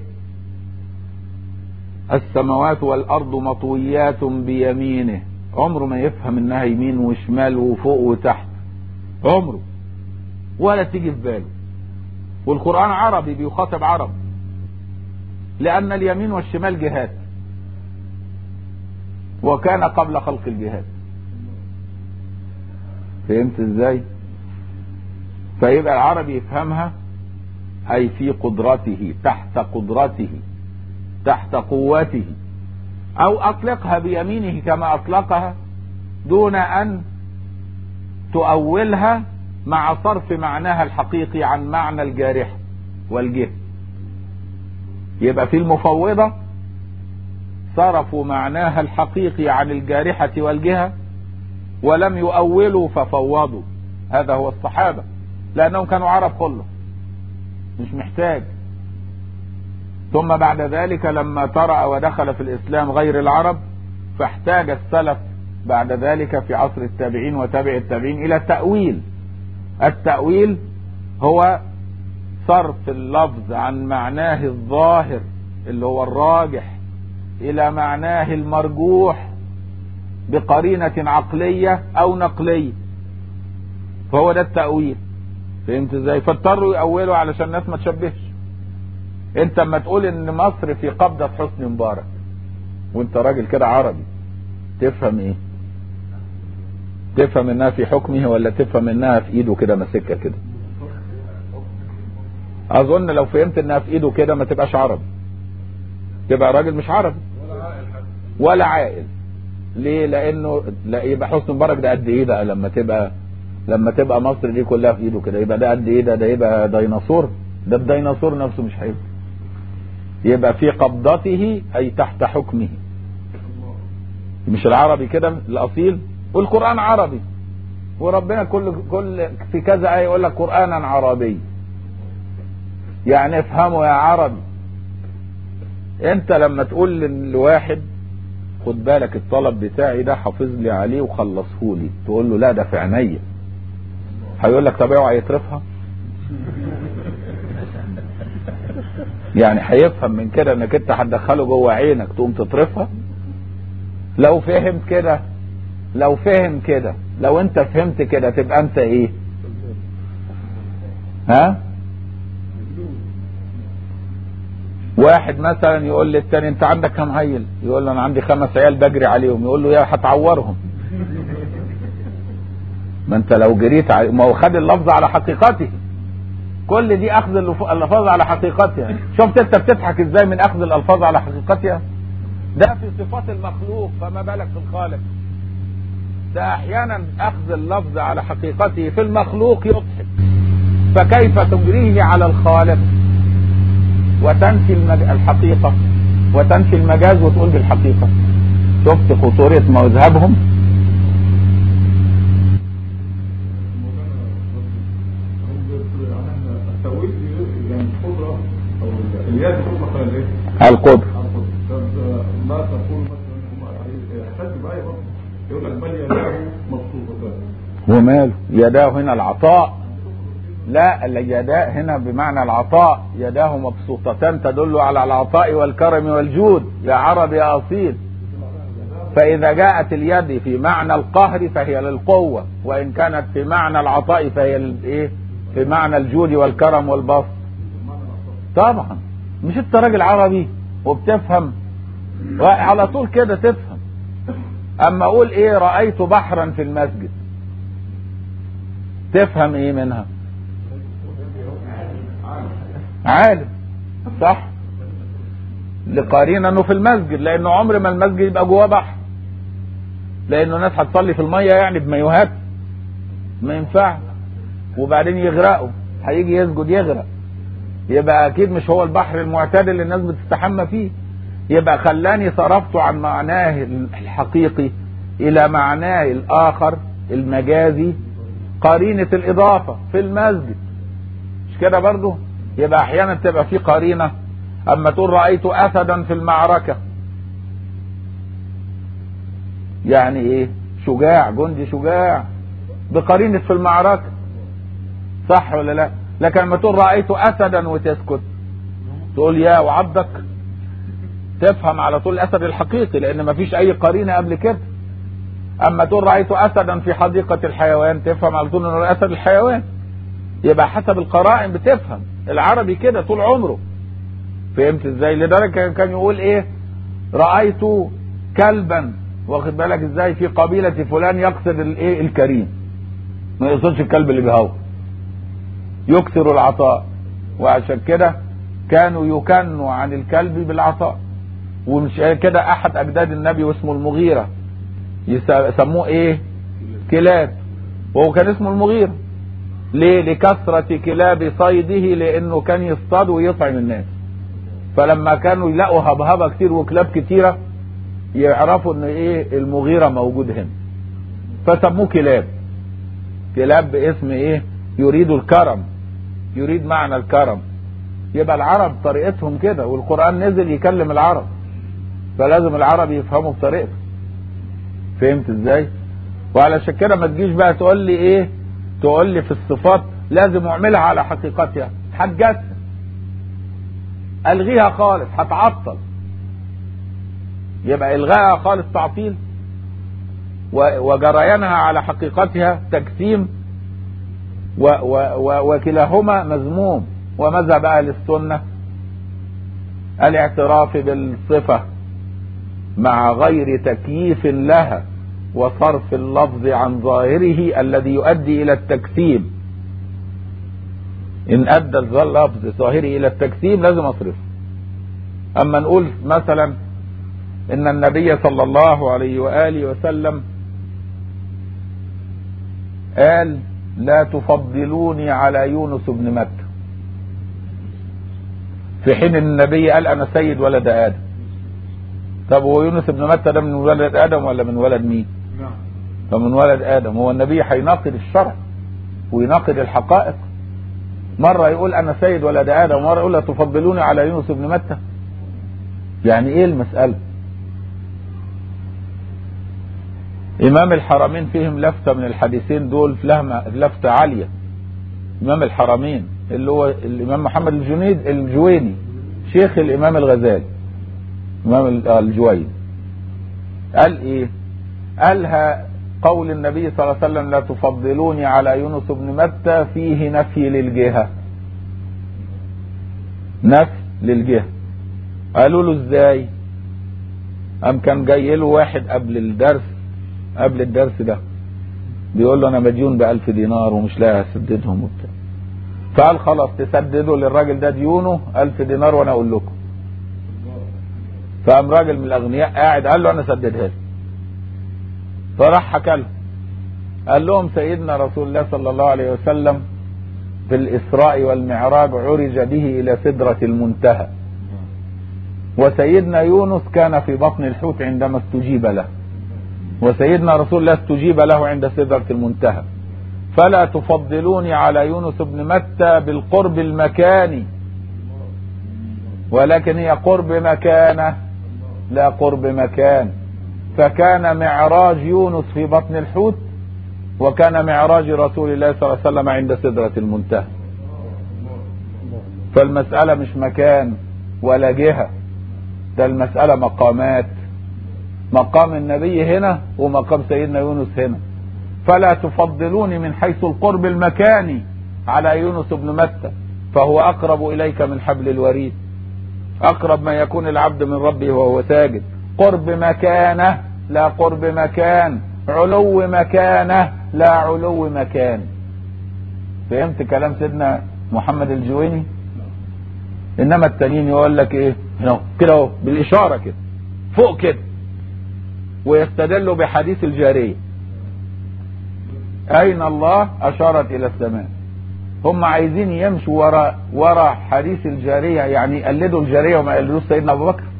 Speaker 1: السماوات والأرض مطويات بيمينه عمره ما يفهم انها يمين وشمال وفوق وتحت عمره ولا تيجي في باله والقرآن عربي بيخاطب عرب لأن اليمين والشمال جهات وكان قبل خلق الجهات فهمت ازاي فيبقى العربي يفهمها أي في قدرته تحت قدرته تحت قوته او اطلقها بيمينه كما اطلقها دون ان تؤولها مع صرف معناها الحقيقي عن معنى الجارح والجه يبقى في المفوضة صرفوا معناها الحقيقي عن الجارحة والجهة ولم يؤولوا ففوضوا هذا هو الصحابة لأنهم كانوا عرب خلص مش محتاج ثم بعد ذلك لما طرأ ودخل في الإسلام غير العرب فاحتاج السلف بعد ذلك في عصر التابعين وتابع التابعين إلى التأويل التأويل هو صرف اللفظ عن معناه الظاهر اللي هو الراجح إلى معناه المرجوح بقرينة عقلية أو نقلية فهو ده التأويل فهمت ازاي فاضطروا يأولوا علشان الناس ما تشبهش انت اما تقول ان مصر في قبضة حسني مبارك وانت راجل كده عربي تفهم ايه تفهم انها في حكمه ولا تفهم انها في ايده كده ماسكها كده اظن لو فهمت انها في ايده كده ما تبقاش عربي يبقى راجل مش عربي ولا عاقل ليه لانه لا يبقى حسن مبارك ده قد ايه بقى لما تبقى لما تبقى مصر دي كلها في ايده كده يبقى ده قد ايه ده ده يبقى ديناصور ده الديناصور نفسه مش هيبقى يبقى في قبضته اي تحت حكمه مش العربي كده الاصيل والقران عربي وربنا كل كل في كذا ايه يقول لك قرانا عربي يعني افهموا يا عربي انت لما تقول لواحد خد بالك الطلب بتاعي ده حافظ لي عليه وخلصه لي تقول له لا ده في عينيا هيقول لك طب اوعى يصرفها يعني هيفهم من كده انك انت هتدخله جوه عينك تقوم تصرفها لو فهم كده لو فهم كده لو انت فهمت كده تبقى انت ايه ها واحد مثلا يقول للتاني انت عندك كم عيل يقول له انا عندي خمس عيال بجري عليهم يقول له يا هتعورهم ما انت لو جريت علي... ما هو خد اللفظ على حقيقته كل دي اخذ الالفاظ على حقيقتها شفت انت بتضحك ازاي من اخذ الالفاظ على حقيقتها ده في صفات المخلوق فما بالك في الخالق ده احيانا اخذ اللفظ على حقيقته في المخلوق يضحك فكيف تجريه على الخالق وتنفي المج... الحقيقة وتنفي المجاز وتقول بالحقيقة شفت خطورة مذهبهم
Speaker 2: التأويل يعني القدرة أو اليد تطلق على إيه؟
Speaker 1: القدر
Speaker 2: طب ما تقول مثلا هم احتج بآية برضه يقول لك بل يداه مبسوطتان
Speaker 1: وماله يداه هنا العطاء لا اليداء هنا بمعنى العطاء يداه مبسوطتان تدل على العطاء والكرم والجود يا عرب يا أصيل فإذا جاءت اليد في معنى القهر فهي للقوة وإن كانت في معنى العطاء فهي للإيه في معنى الجود والكرم والبسط طبعا مش انت راجل عربي وبتفهم على طول كده تفهم اما اقول ايه رأيت بحرا في المسجد تفهم ايه منها عالم صح لقارين انه في المسجد لانه عمر ما المسجد يبقى جواه بحر لانه ناس هتصلي في الميه يعني بمايوهات ما ينفعش وبعدين يغرقوا هيجي يسجد يغرق يبقى اكيد مش هو البحر المعتدل اللي الناس بتستحمى فيه يبقى خلاني صرفته عن معناه الحقيقي الى معناه الاخر المجازي قرينة الاضافة في المسجد مش كده برضو يبقى احيانا تبقى في قرينة اما تقول رأيت اسدا في المعركة يعني ايه شجاع جندي شجاع بقرينة في المعركة صح ولا لا لكن لما تقول رأيت اسدا وتسكت تقول يا وعضك تفهم على طول الاسد الحقيقي لان مفيش اي قرينة قبل كده اما تقول رأيت اسدا في حديقة الحيوان تفهم على طول انه الاسد الحيوان يبقى حسب القرائن بتفهم العربي كده طول عمره فهمت ازاي لدرجة كان يقول ايه رأيت كلبا واخد بالك ازاي في قبيلة فلان يقصد الايه الكريم ما يقصدش الكلب اللي بيهوى يكثر العطاء وعشان كده كانوا يكنوا عن الكلب بالعطاء ومش كده احد اجداد النبي واسمه المغيرة يسموه ايه كلاب وهو كان اسمه المغيرة ليه لكثرة كلاب صيده لانه كان يصطاد ويطعم الناس فلما كانوا يلاقوا هبهبة كتير وكلاب كتيرة يعرفوا ان ايه المغيرة موجود هنا فسموه كلاب كلاب باسم ايه يريد الكرم يريد معنى الكرم يبقى العرب طريقتهم كده والقرآن نزل يكلم العرب فلازم العرب يفهموا بطريقته فهمت ازاي وعلشان كده ما تجيش بقى تقول لي ايه تقول لي في الصفات لازم اعملها على حقيقتها حجتها الغيها خالص هتعطل يبقى الغائها خالص تعطيل وجريانها على حقيقتها تجسيم و و و وكلاهما مذموم ومذهب اهل السنه الاعتراف بالصفه مع غير تكييف لها وصرف اللفظ عن ظاهره الذي يؤدي الى التجسيم ان ادى اللفظ ظاهره الى التجسيم لازم اصرفه اما نقول مثلا ان النبي صلى الله عليه واله وسلم قال لا تفضلوني على يونس بن متى في حين ان النبي قال انا سيد ولد ادم طب هو يونس بن متى ده من ولد ادم ولا من ولد مين
Speaker 2: نعم
Speaker 1: فمن ولد ادم هو النبي هيناقض الشرع ويناقض الحقائق مرة يقول انا سيد ولد ادم ومرة يقول لا تفضلوني على يونس بن متى يعني ايه المسألة امام الحرمين فيهم لفتة من الحديثين دول لهمة- لفتة عالية امام الحرمين اللي هو الامام محمد الجنيد الجويني شيخ الامام الغزالي امام ال- آه الجويني قال ايه قالها قول النبي صلى الله عليه وسلم لا تفضلوني على يونس بن متى فيه نفي للجهة نفي للجهة قالوا له ازاي قام كان جاي له واحد قبل الدرس قبل الدرس ده بيقول له انا مديون بألف دينار ومش لاقي اسددهم وبتاع فقال خلاص تسددوا للراجل ده ديونه ألف دينار وانا اقول لكم فقام راجل من الاغنياء قاعد قال له انا سددها لك فراح حكى له قال لهم سيدنا رسول الله صلى الله عليه وسلم في الإسراء والمعراج عرج به إلى سدرة المنتهى وسيدنا يونس كان في بطن الحوت عندما استجيب له وسيدنا رسول الله استجيب له عند سدرة المنتهى فلا تفضلوني على يونس بن متى بالقرب المكاني ولكن هي قرب مكانه لا قرب مكان فكان معراج يونس في بطن الحوت وكان معراج رسول الله صلى الله عليه وسلم عند سدرة المنتهى فالمسألة مش مكان ولا جهة ده المسألة مقامات مقام النبي هنا ومقام سيدنا يونس هنا فلا تفضلوني من حيث القرب المكاني على يونس بن متى فهو أقرب إليك من حبل الوريد أقرب ما يكون العبد من ربه وهو ساجد قرب مكانه لا قرب مكان علو مكانه لا علو مكان فهمت كلام سيدنا محمد الجويني انما التانيين يقول لك ايه هنا كده اهو بالاشاره كده فوق كده ويستدلوا بحديث الجاريه اين الله اشارت الى السماء هم عايزين يمشوا ورا ورا حديث الجاريه يعني يقلدوا الجاريه وما يقلدوش سيدنا ابو بكر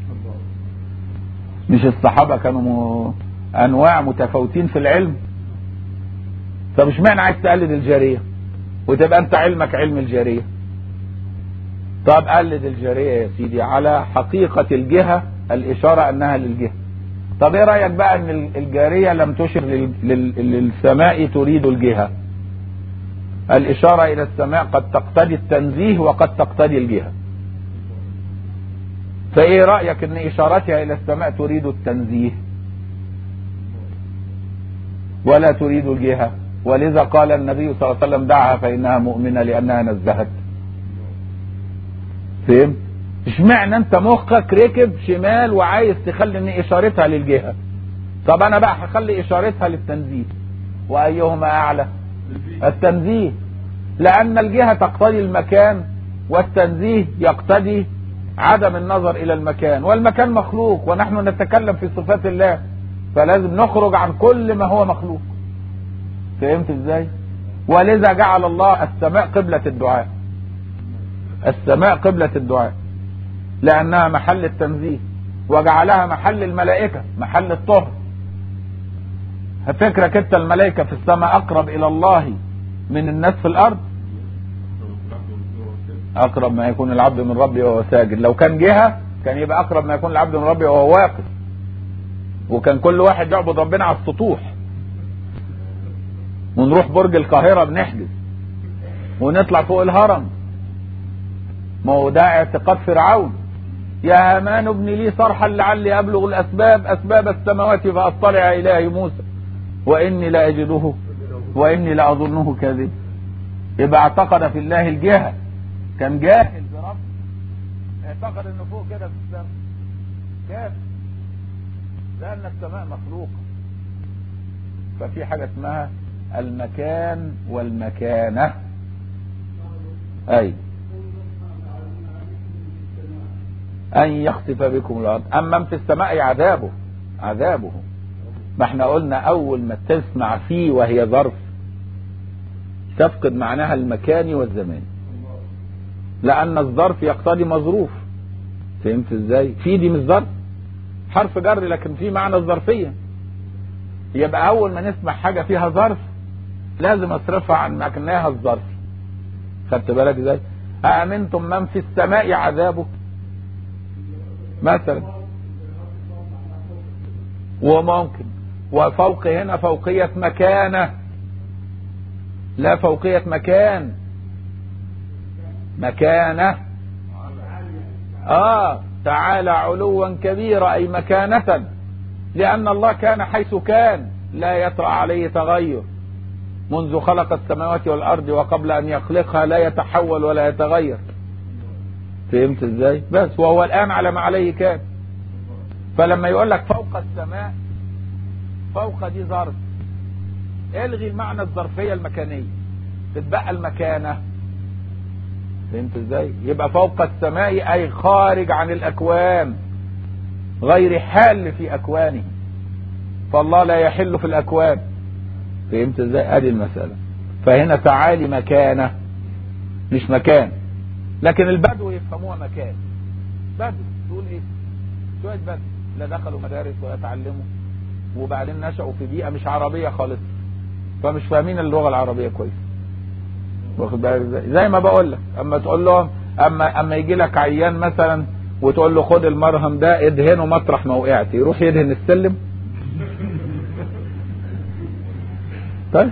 Speaker 1: مش الصحابه كانوا م... انواع متفاوتين في العلم طب اشمعنى عايز تقلد الجاريه وتبقى انت علمك علم الجاريه طب قلد الجاريه يا سيدي على حقيقه الجهه الاشاره انها للجهه طب ايه رايك بقى ان الجاريه لم تشر لل... لل... للسماء تريد الجهه الاشاره الى السماء قد تقتضي التنزيه وقد تقتضي الجهه فايه رايك ان اشارتها الى السماء تريد التنزيه ولا تريد الجهه ولذا قال النبي صلى الله عليه وسلم دعها فانها مؤمنه لانها نزهت فهمت اشمعنى انت مخك ركب شمال وعايز تخلي ان اشارتها للجهه طب انا بقى هخلي اشارتها للتنزيه وايهما اعلى التنزيه لان الجهه تقتضي المكان والتنزيه يقتضي عدم النظر الى المكان والمكان مخلوق ونحن نتكلم في صفات الله فلازم نخرج عن كل ما هو مخلوق فهمت ازاي ولذا جعل الله السماء قبلة الدعاء السماء قبلة الدعاء لانها محل التنزيه وجعلها محل الملائكة محل الطهر فكرك انت الملائكة في السماء اقرب الى الله من الناس في الارض اقرب ما يكون العبد من ربه وهو ساجد لو كان جهة كان يبقى اقرب ما يكون العبد من ربه وهو واقف وكان كل واحد يعبد ربنا على السطوح ونروح برج القاهرة بنحجز ونطلع فوق الهرم ما هو ده اعتقاد فرعون يا هامان ابن لي صرحا لعلي ابلغ الاسباب اسباب السماوات فاطلع الى موسى واني لاجده واني لاظنه كاذب يبقى اعتقد في الله الجهه كان جاهل برب اعتقد انه فوق كده في السماء كافر لان السماء مخلوقه ففي حاجه اسمها المكان والمكانه اي أن يخسف بكم الأرض أما من في السماء عذابه عذابه ما احنا قلنا أول ما تسمع فيه وهي ظرف تفقد معناها المكاني والزماني لأن الظرف يقتضي مظروف فهمت ازاي؟ في دي مش ظرف حرف جر لكن في معنى الظرفية يبقى أول ما نسمع حاجة فيها ظرف لازم أصرفها عن معناها الظرف خدت بالك ازاي؟ أأمنتم من في السماء عذابه مثلا وممكن وفوق هنا فوقية مكانة لا فوقية مكان مكانة آه تعالى علوا كبيرا أي مكانة لأن الله كان حيث كان لا يطرأ عليه تغير منذ خلق السماوات والأرض وقبل أن يخلقها لا يتحول ولا يتغير فهمت ازاي بس وهو الآن على ما عليه كان فلما يقول لك فوق السماء فوق دي ظرف الغي المعنى الظرفية المكانية تتبقى المكانة فهمت ازاي يبقى فوق السماء اي خارج عن الاكوان غير حال في اكوانه فالله لا يحل في الاكوان فهمت ازاي ادي المسألة فهنا تعالي مكانة مش مكان لكن البدو يفهموها مكان بدو تقول ايه شوية بدو لا دخلوا مدارس ولا تعلموا وبعدين نشأوا في بيئة مش عربية خالص فمش فاهمين اللغة العربية كويس واخد بالك ازاي زي ما بقول لك اما تقول لهم اما اما يجي لك عيان مثلا وتقول له خد المرهم ده ادهنه مطرح ما وقعت يروح يدهن السلم طيب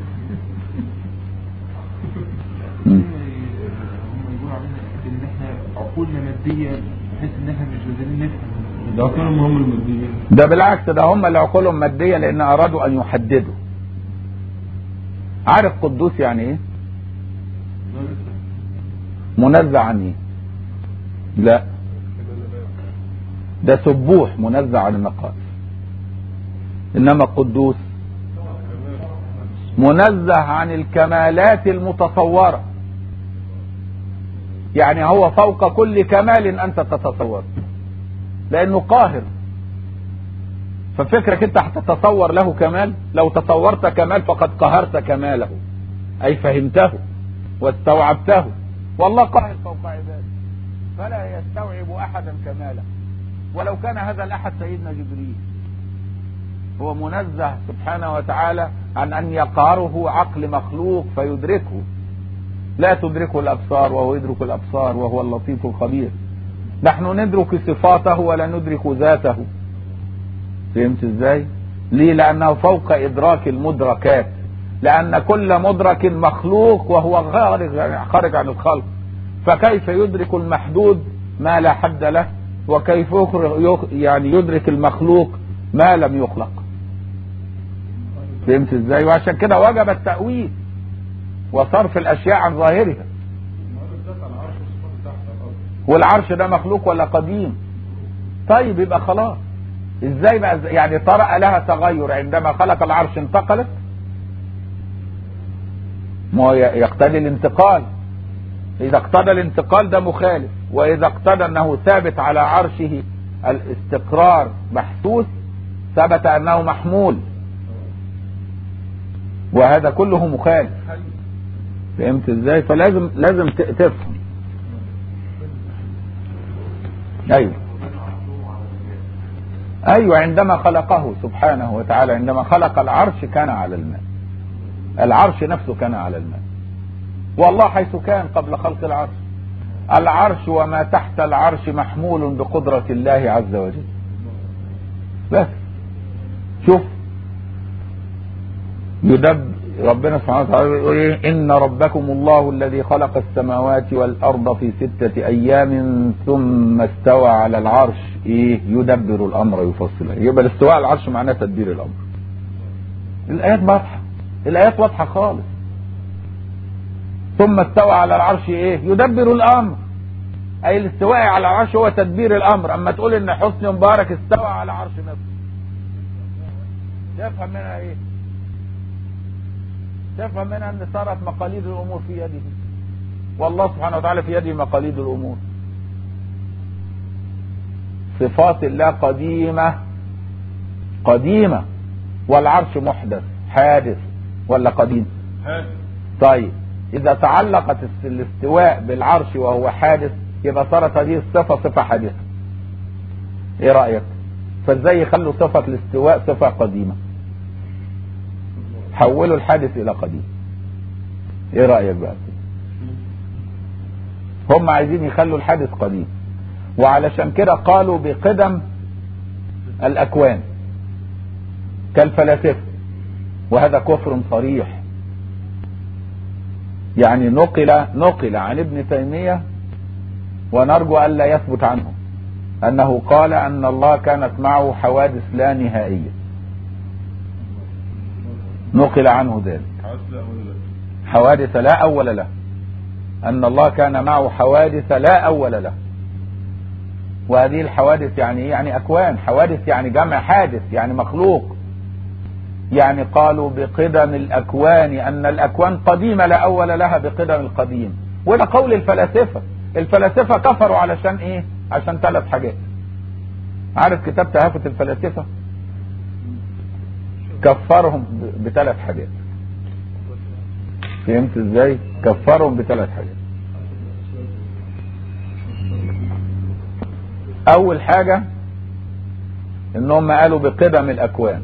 Speaker 3: هم يقولوا علينا ان احنا عقولنا ماديه بحيث ان احنا مش قادرين نفهم
Speaker 2: ده كانوا هم الماديين
Speaker 1: ده بالعكس ده هم اللي عقولهم مادية لان ارادوا ان يحددوا عارف قدوس يعني ايه منزع عن ايه لا ده سبوح منزع عن النقائص انما قدوس منزه عن الكمالات المتصورة يعني هو فوق كل كمال انت تتصور لانه قاهر ففكرك انت هتتصور له كمال لو تصورت كمال فقد قهرت كماله اي فهمته واستوعبته والله قاهر فوق عباده فلا يستوعب احدا كماله ولو كان هذا الاحد سيدنا جبريل هو منزه سبحانه وتعالى عن ان يقهره عقل مخلوق فيدركه لا تدركه الابصار وهو يدرك الابصار وهو اللطيف الخبير نحن ندرك صفاته ولا ندرك ذاته فهمت ازاي ليه لانه فوق ادراك المدركات لان كل مدرك مخلوق وهو خارج خارج عن الخلق فكيف يدرك المحدود ما لا حد له وكيف يخرج يعني يدرك المخلوق ما لم يخلق فهمت ازاي وعشان كده وجب التأويل وصرف الاشياء عن ظاهرها والعرش ده مخلوق ولا قديم طيب يبقى خلاص ازاي بقى يعني طرأ لها تغير عندما خلق العرش انتقلت ما هو يقتضي الانتقال اذا اقتضى الانتقال ده مخالف واذا اقتضى انه ثابت على عرشه الاستقرار محسوس ثبت انه محمول وهذا كله مخالف فهمت ازاي فلازم لازم ت- تفهم ايوه ايوه عندما خلقه سبحانه وتعالى عندما خلق العرش كان على الماء العرش نفسه كان على الماء والله حيث كان قبل خلق العرش العرش وما تحت العرش محمول بقدرة الله عز وجل بس شوف يدب ربنا سبحانه وتعالى يقول إيه؟ إن ربكم الله الذي خلق السماوات والأرض في ستة أيام ثم استوى على العرش إيه يدبر الأمر يفصله يبقى الاستواء على العرش معناه تدبير الأمر الآيات واضحة الآيات واضحة خالص ثم استوى على العرش إيه يدبر الأمر أي الاستواء على العرش هو تدبير الأمر أما تقول إن حسني مبارك استوى على عرش نفسه تفهم منها إيه تفهم منها ان صارت مقاليد الامور في يده والله سبحانه وتعالى في يده مقاليد الامور صفات الله قديمة قديمة والعرش محدث حادث ولا قديم
Speaker 2: هذا
Speaker 1: طيب إذا تعلقت الس- الاستواء بالعرش وهو حادث يبقى صارت هذه الصفة صفة حادثة ايه رأيك فازاي يخلوا صفة الاستواء صفة قديمة حولوا الحادث الى قديم ايه رأيك بقى هم عايزين يخلوا الحادث قديم وعلشان كده قالوا بقدم الاكوان كالفلاسفة وهذا كفر صريح يعني نقل نقل عن ابن تيمية ونرجو ألا يثبت عنه أنه قال أن الله كانت معه حوادث لا نهائية نقل عنه ذلك
Speaker 2: حاسس لا ولا لا
Speaker 1: حوادث لا أول له أن الله كان معه حوادث لا أول له وهذه الحوادث يعني إيه؟ يعني أكوان حوادث يعني جمع حادث يعني مخلوق يعني قالوا بقدم الأكوان أن الأكوان قديمة لا أول لها بقدم القديم وده قول الفلاسفة الفلاسفة كفروا علشان إيه عشان ثلاث حاجات عارف كتاب تهافت الفلاسفة كفرهم ب- بثلاث حاجات فهمت ازاي كفرهم بثلاث حاجات اول حاجة انهم قالوا بقدم الاكوان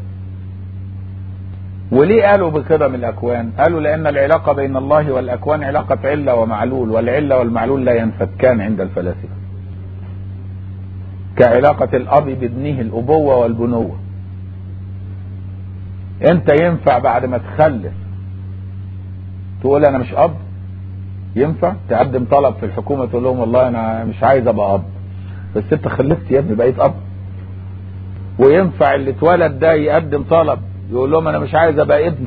Speaker 1: وليه قالوا بقدم الاكوان قالوا لان العلاقة بين الله والاكوان علاقة علة ومعلول والعلة والمعلول لا ينفكان عند الفلاسفة كعلاقة الاب بابنه الابوة والبنوة انت ينفع بعد ما تخلف تقول انا مش اب ينفع تقدم طلب في الحكومة تقول لهم والله انا مش عايز ابقى اب بس انت خلفت يا ابني بقيت اب وينفع اللي اتولد ده يقدم طلب يقول لهم انا مش عايز ابقى ابن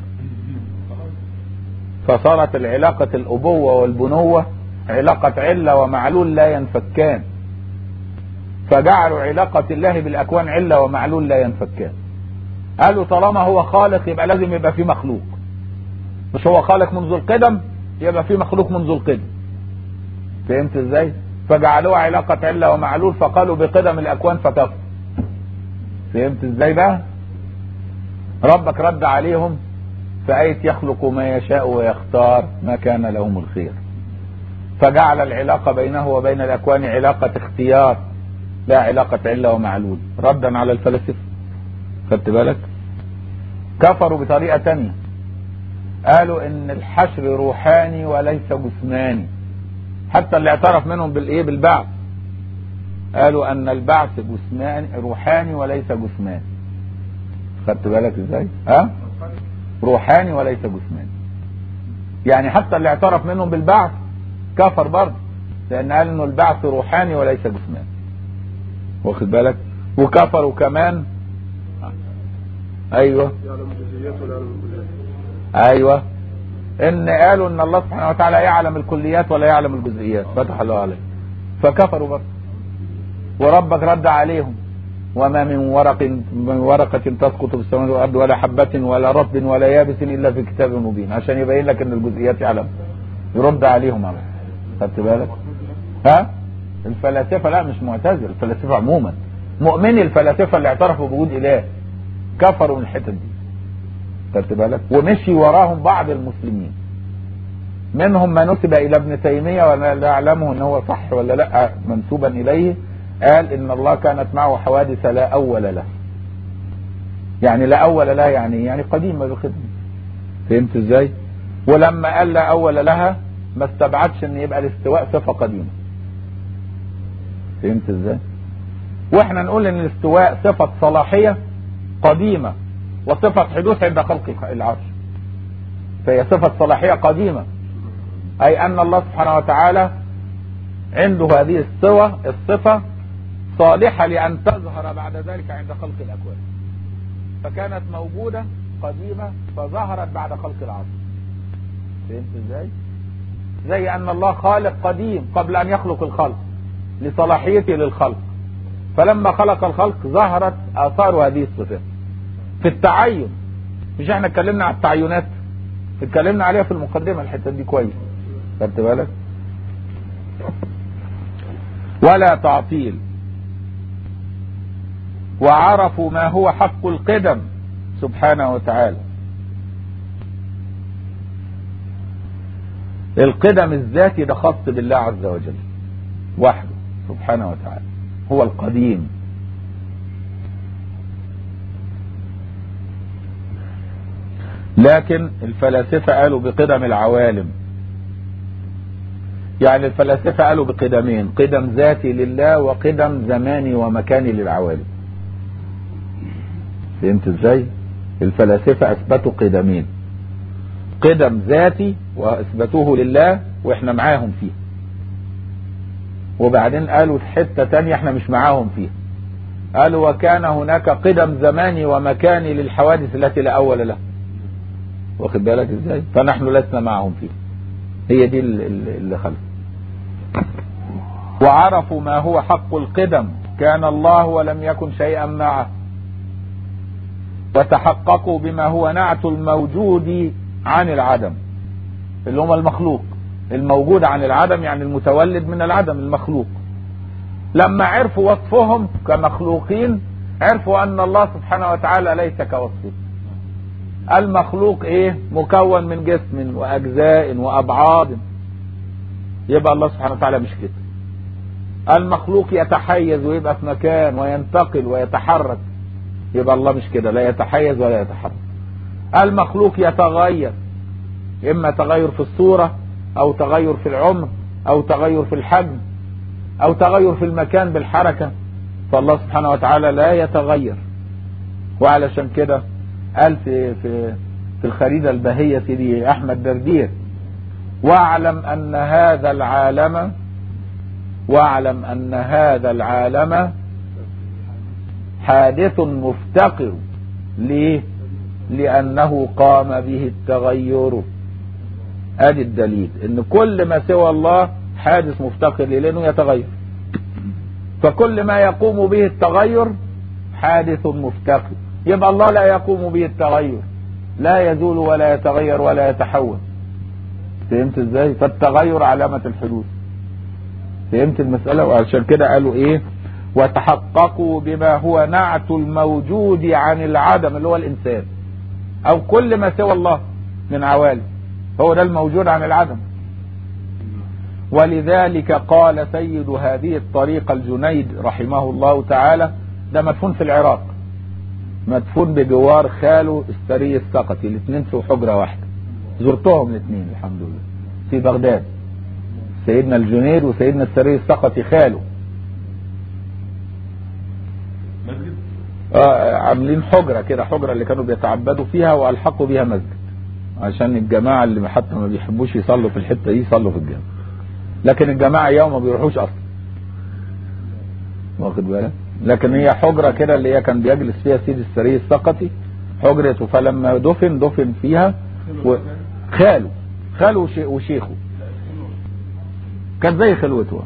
Speaker 1: فصارت العلاقة الابوة والبنوة علاقة علة ومعلول لا ينفكان فجعلوا علاقة الله بالاكوان علة ومعلول لا ينفكان قالوا طالما هو خالق يبقى لازم يبقى في مخلوق مش هو خالق منذ القدم يبقى في مخلوق منذ القدم فهمت ازاي فجعلوها علاقة علة ومعلول فقالوا بقدم الاكوان فكفر فهمت ازاي بقى ربك رد عليهم في آية يخلق ما يشاء ويختار ما كان لهم الخير فجعل العلاقة بينه وبين الأكوان علاقة اختيار لا علاقة علة ومعلول ردا على الفلاسفة خدت بالك كفروا بطريقة تانية قالوا ان الحشر روحاني وليس جسماني حتى اللي اعترف منهم بالايه بالبعث قالوا ان البعث جسماني روحاني وليس جسماني خدت بالك ازاي ها روحاني وليس جسماني يعني حتى اللي اعترف منهم بالبعث كفر برضه لان قال انه البعث روحاني وليس جسماني واخد بالك وكفروا كمان ايوه
Speaker 2: يعلم الجزئيات ولا يعلم الجزئيات
Speaker 1: ايوه ان قالوا ان الله سبحانه وتعالى يعلم الكليات ولا يعلم الجزئيات فتح الله عليه فكفروا برضه وربك رد عليهم وما من ورق من ورقة تسقط في السماء والأرض ولا حبة ولا رطب ولا يابس إلا في كتاب مبين عشان يبين لك إن الجزئيات يعلم يرد عليهم على خدت بالك ها الفلاسفة لا مش معتزل الفلاسفة عموما مؤمني الفلاسفة اللي اعترفوا بوجود إله كفروا من الحتت دي خدت بالك ومشي وراهم بعض المسلمين منهم ما نسب الى ابن تيميه ولا لا اعلمه ان هو صح ولا لا منسوبا اليه قال ان الله كانت معه حوادث لا اول له يعني لا اول لها يعني إيه؟ يعني قديمه بالخدمه فهمت ازاي ولما قال لا اول لها ما استبعدش ان يبقى الاستواء صفه قديمه فهمت ازاي واحنا نقول ان الاستواء صفه صلاحيه قديمه وصفة حدوث عند خلق العرش فهي صفة صلاحية قديمة أي أن الله سبحانه وتعالى عنده هذه الصفة الصفة صالحة لأن تظهر بعد ذلك عند خلق الأكوان فكانت موجودة قديمة فظهرت بعد خلق العرش فهمت ازاي؟ زي أن الله خالق قديم قبل أن يخلق الخلق لصلاحيته للخلق فلما خلق الخلق ظهرت آثار هذه الصفات في التعين مش احنا اتكلمنا على التعينات اتكلمنا عليها في المقدمة الحتة دي كويس خدت بالك ولا تعطيل وعرفوا ما هو حق القدم سبحانه وتعالى القدم الذاتي ده خاص بالله عز وجل وحده سبحانه وتعالى هو القديم لكن الفلاسفة قالوا بقدم العوالم يعني الفلاسفة قالوا بقدمين قدم ذاتي لله وقدم زماني ومكاني للعوالم فهمت ازاي الفلاسفة اثبتوا قدمين قدم ذاتي واثبتوه لله واحنا معاهم فيه وبعدين قالوا في حتة تانية احنا مش معاهم فيها قالوا وكان هناك قدم زماني ومكاني للحوادث التي لا اول لها واخد بالك ازاي فنحن لسنا معهم فيه هي دي اللي خلف وعرفوا ما هو حق القدم كان الله ولم يكن شيئا معه وتحققوا بما هو نعت الموجود عن العدم اللي هم المخلوق الموجود عن العدم يعني المتولد من العدم المخلوق لما عرفوا وصفهم كمخلوقين عرفوا ان الله سبحانه وتعالى ليس كوصفه المخلوق ايه مكون من جسم واجزاء وابعاد يبقى الله سبحانه وتعالى مش كده المخلوق يتحيز ويبقى في مكان وينتقل ويتحرك يبقى الله مش كده لا يتحيز ولا يتحرك المخلوق يتغير اما تغير في الصورة او تغير في العمر او تغير في الحجم او تغير في المكان بالحركة فالله سبحانه وتعالى لا يتغير وعلشان كده قال في في في الخريدة البهية سيدي احمد دردير واعلم ان هذا العالم واعلم ان هذا العالم حادث مفتقر ليه لانه قام به التغير ادي الدليل ان كل ما سوى الله حادث مفتقر ليه لانه يتغير فكل ما يقوم به التغير حادث مفتقر يبقى الله لا يقوم به التغير لا يزول ولا يتغير ولا يتحول فهمت ازاي فالتغير علامة الحدوث فهمت المسألة وعشان كده قالوا ايه وتحققوا بما هو نعت الموجود عن العدم اللي هو الانسان او كل ما سوى الله من عوالم هو ده الموجود عن العدم ولذلك قال سيد هذه الطريقة الجنيد رحمه الله تعالى ده مدفون في العراق مدفون بجوار خاله السري السقطي الاثنين في حجرة واحدة زرتهم الاثنين الحمد لله في بغداد سيدنا الجنيد وسيدنا السري السقطي خاله
Speaker 2: مسجد
Speaker 1: آه عاملين حجرة كده حجرة اللي كانوا بيتعبدوا فيها والحقوا بيها مسجد عشان الجماعة اللي حتى ما بيحبوش يصلوا في الحتة دي يصلوا في الجامع لكن الجماعة يوم ما بيروحوش اصلا واخد بالك لكن هي حجرة كده اللي هي كان بيجلس فيها سيد السري السقطي حجرته فلما دفن دفن فيها و... خاله خاله وشي- وشيخه كان زي خلوته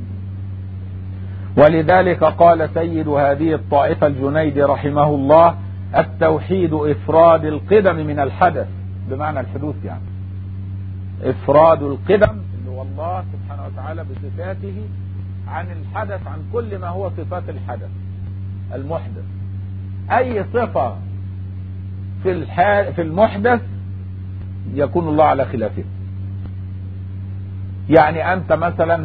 Speaker 1: ولذلك قال سيد هذه الطائفة الجنيد رحمه الله التوحيد إفراد القدم من الحدث بمعنى الحدوث يعني إفراد القدم اللي هو الله سبحانه وتعالى بصفاته عن الحدث عن كل ما هو صفات الحدث المحدث أي صفة في الح... في المحدث يكون الله على خلافه يعني أنت مثلا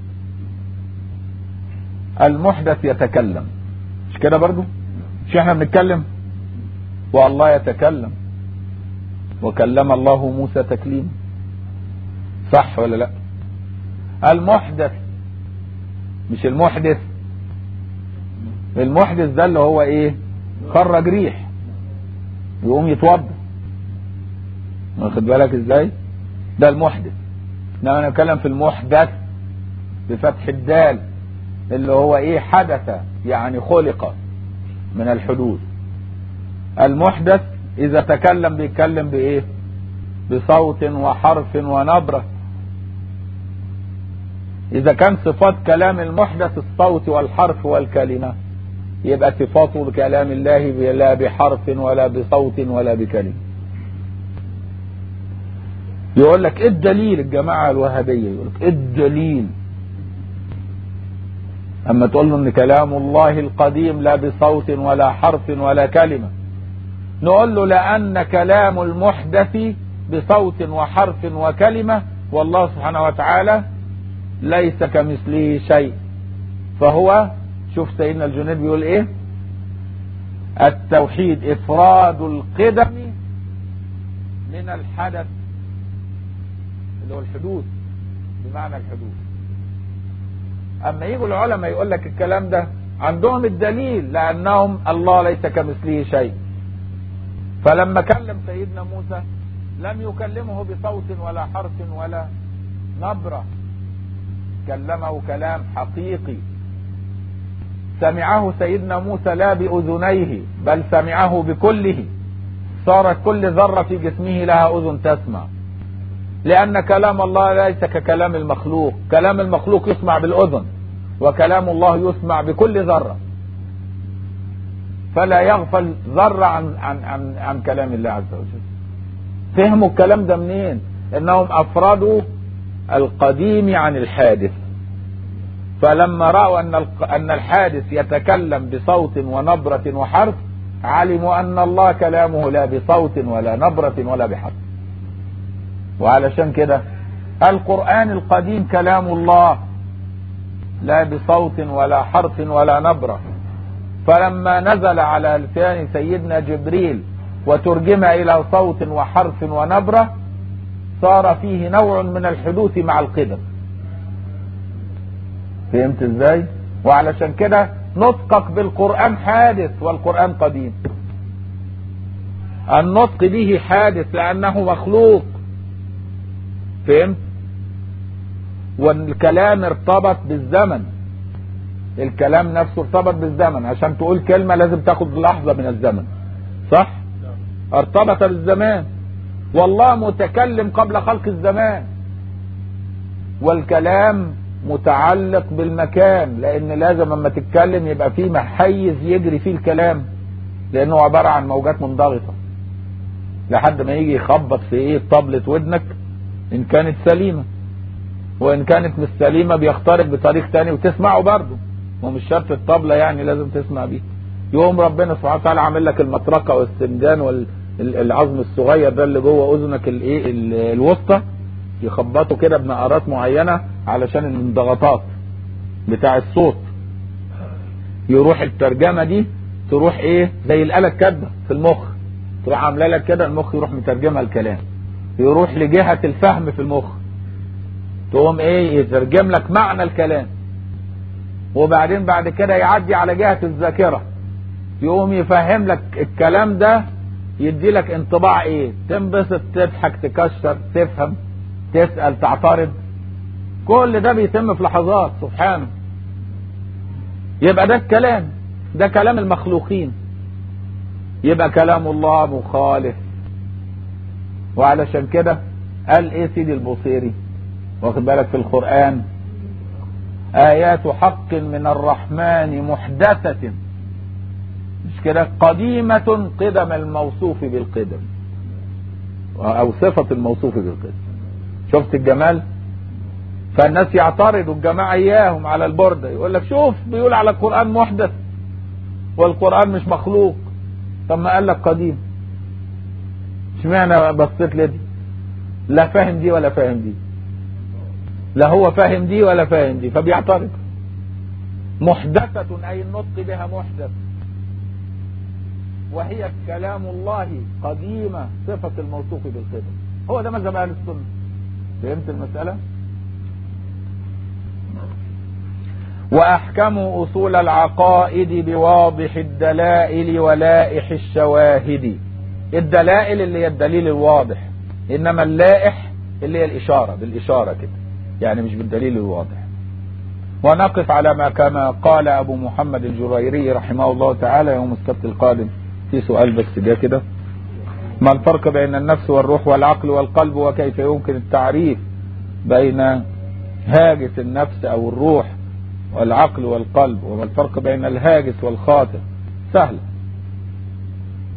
Speaker 1: المحدث يتكلم مش كده برضو مش احنا بنتكلم والله يتكلم وكلم الله موسى تكليما صح ولا لا المحدث مش المحدث المحدث ده اللي هو ايه خرج ريح يقوم يتوضا واخد بالك ازاي ده المحدث انما انا بتكلم في المحدث بفتح الدال اللي هو ايه حدث يعني خلق من الحدوث المحدث اذا تكلم بيتكلم بايه بصوت وحرف ونبرة اذا كان صفات كلام المحدث الصوت والحرف والكلمة يبقى صفات كلام الله لا بحرف ولا بصوت ولا بكلمة يقول لك ايه الدليل الجماعة الوهابية يقول لك ايه الدليل اما تقول له ان كلام الله القديم لا بصوت ولا حرف ولا كلمة نقول له لان كلام المحدث بصوت وحرف وكلمة والله سبحانه وتعالى ليس كمثله شيء فهو شوف سيدنا الجنيد بيقول ايه التوحيد افراد القدم من الحدث اللي هو الحدوث بمعنى الحدوث اما يجوا العلماء يقول لك الكلام ده عندهم الدليل لانهم الله ليس كمثله شيء فلما كلم سيدنا موسى لم يكلمه بصوت ولا حرف ولا نبرة كلمه كلام حقيقي سمعه سيدنا موسى لا بأذنيه بل سمعه بكله صارت كل ذرة في جسمه لها أذن تسمع لأن كلام الله ليس ككلام المخلوق كلام المخلوق يسمع بالأذن وكلام الله يسمع بكل ذرة فلا يغفل ذرة عن, عن, عن, عن كلام الله عز وجل فهموا الكلام ده منين انهم افردوا القديم عن الحادث فلما رأوا أن أن الحادث يتكلم بصوت ونبرة وحرف علموا أن الله كلامه لا بصوت ولا نبرة ولا بحرف وعلشان كده القرآن القديم كلام الله لا بصوت ولا حرف ولا نبرة فلما نزل على لسان سيدنا جبريل وترجم إلى صوت وحرف ونبرة صار فيه نوع من الحدوث مع القدم فهمت ازاي وعلشان كده نطقك بالقرآن حادث والقرآن قديم النطق به حادث لأنه مخلوق فهمت والكلام ارتبط بالزمن الكلام نفسه ارتبط بالزمن عشان تقول كلمة لازم تاخد لحظة من الزمن صح ارتبط بالزمان والله متكلم قبل خلق الزمان والكلام متعلق بالمكان لان لازم اما تتكلم يبقى فيه محيز يجري فيه الكلام لانه عبارة عن موجات منضغطة لحد ما يجي يخبط في ايه طبلة ودنك ان كانت سليمة وان كانت مش سليمة بيخترق بطريق تاني وتسمعه برضه ومش شرط الطبلة يعني لازم تسمع بيه يقوم ربنا سبحانه وتعالى عامل لك المطرقة والسنجان والعظم الصغير ده اللي جوه اذنك الايه الوسطى يخبطوا كده بنقرات معينة علشان الانضغاطات بتاع الصوت يروح الترجمة دي تروح ايه زي الآلة الكاتبة في المخ تروح عامله لك كده المخ يروح مترجمها الكلام يروح لجهة الفهم في المخ تقوم ايه يترجم لك معنى الكلام وبعدين بعد كده يعدي على جهة الذاكرة يقوم يفهم لك الكلام ده يدي لك انطباع ايه تنبسط تضحك تكشر تفهم تسأل تعترض كل ده بيتم في لحظات سبحانه يبقى ده الكلام ده كلام المخلوقين يبقى كلام الله مخالف وعلشان كده قال ايه سيدي البوصيري واخد بالك في القرآن آيات حق من الرحمن محدثة مش كده قديمة قدم الموصوف بالقدم أو صفة الموصوف بالقدم شفت الجمال فالناس يعترضوا الجماعة إياهم على البردة يقول لك شوف بيقول على القرآن محدث والقرآن مش مخلوق طب ما قال لك قديم اشمعنى بصيت لدي لا فاهم دي ولا فاهم دي لا هو فاهم دي ولا فاهم دي فبيعترض محدثة أي النطق بها محدث وهي كلام الله قديمة صفة الموصوف بالقدم هو ده مذهب أهل السنة فهمت المسألة وأحكموا أصول العقائد بواضح الدلائل ولائح الشواهد الدلائل اللي هي الدليل الواضح إنما اللائح اللي هي الإشارة بالإشارة كده يعني مش بالدليل الواضح ونقف على ما كما قال أبو محمد الجريري رحمه الله تعالى يوم السبت القادم في سؤال بس ده كده ما الفرق بين النفس والروح والعقل والقلب وكيف يمكن التعريف بين هاجس النفس أو الروح والعقل والقلب وما الفرق بين الهاجس والخاطر سهل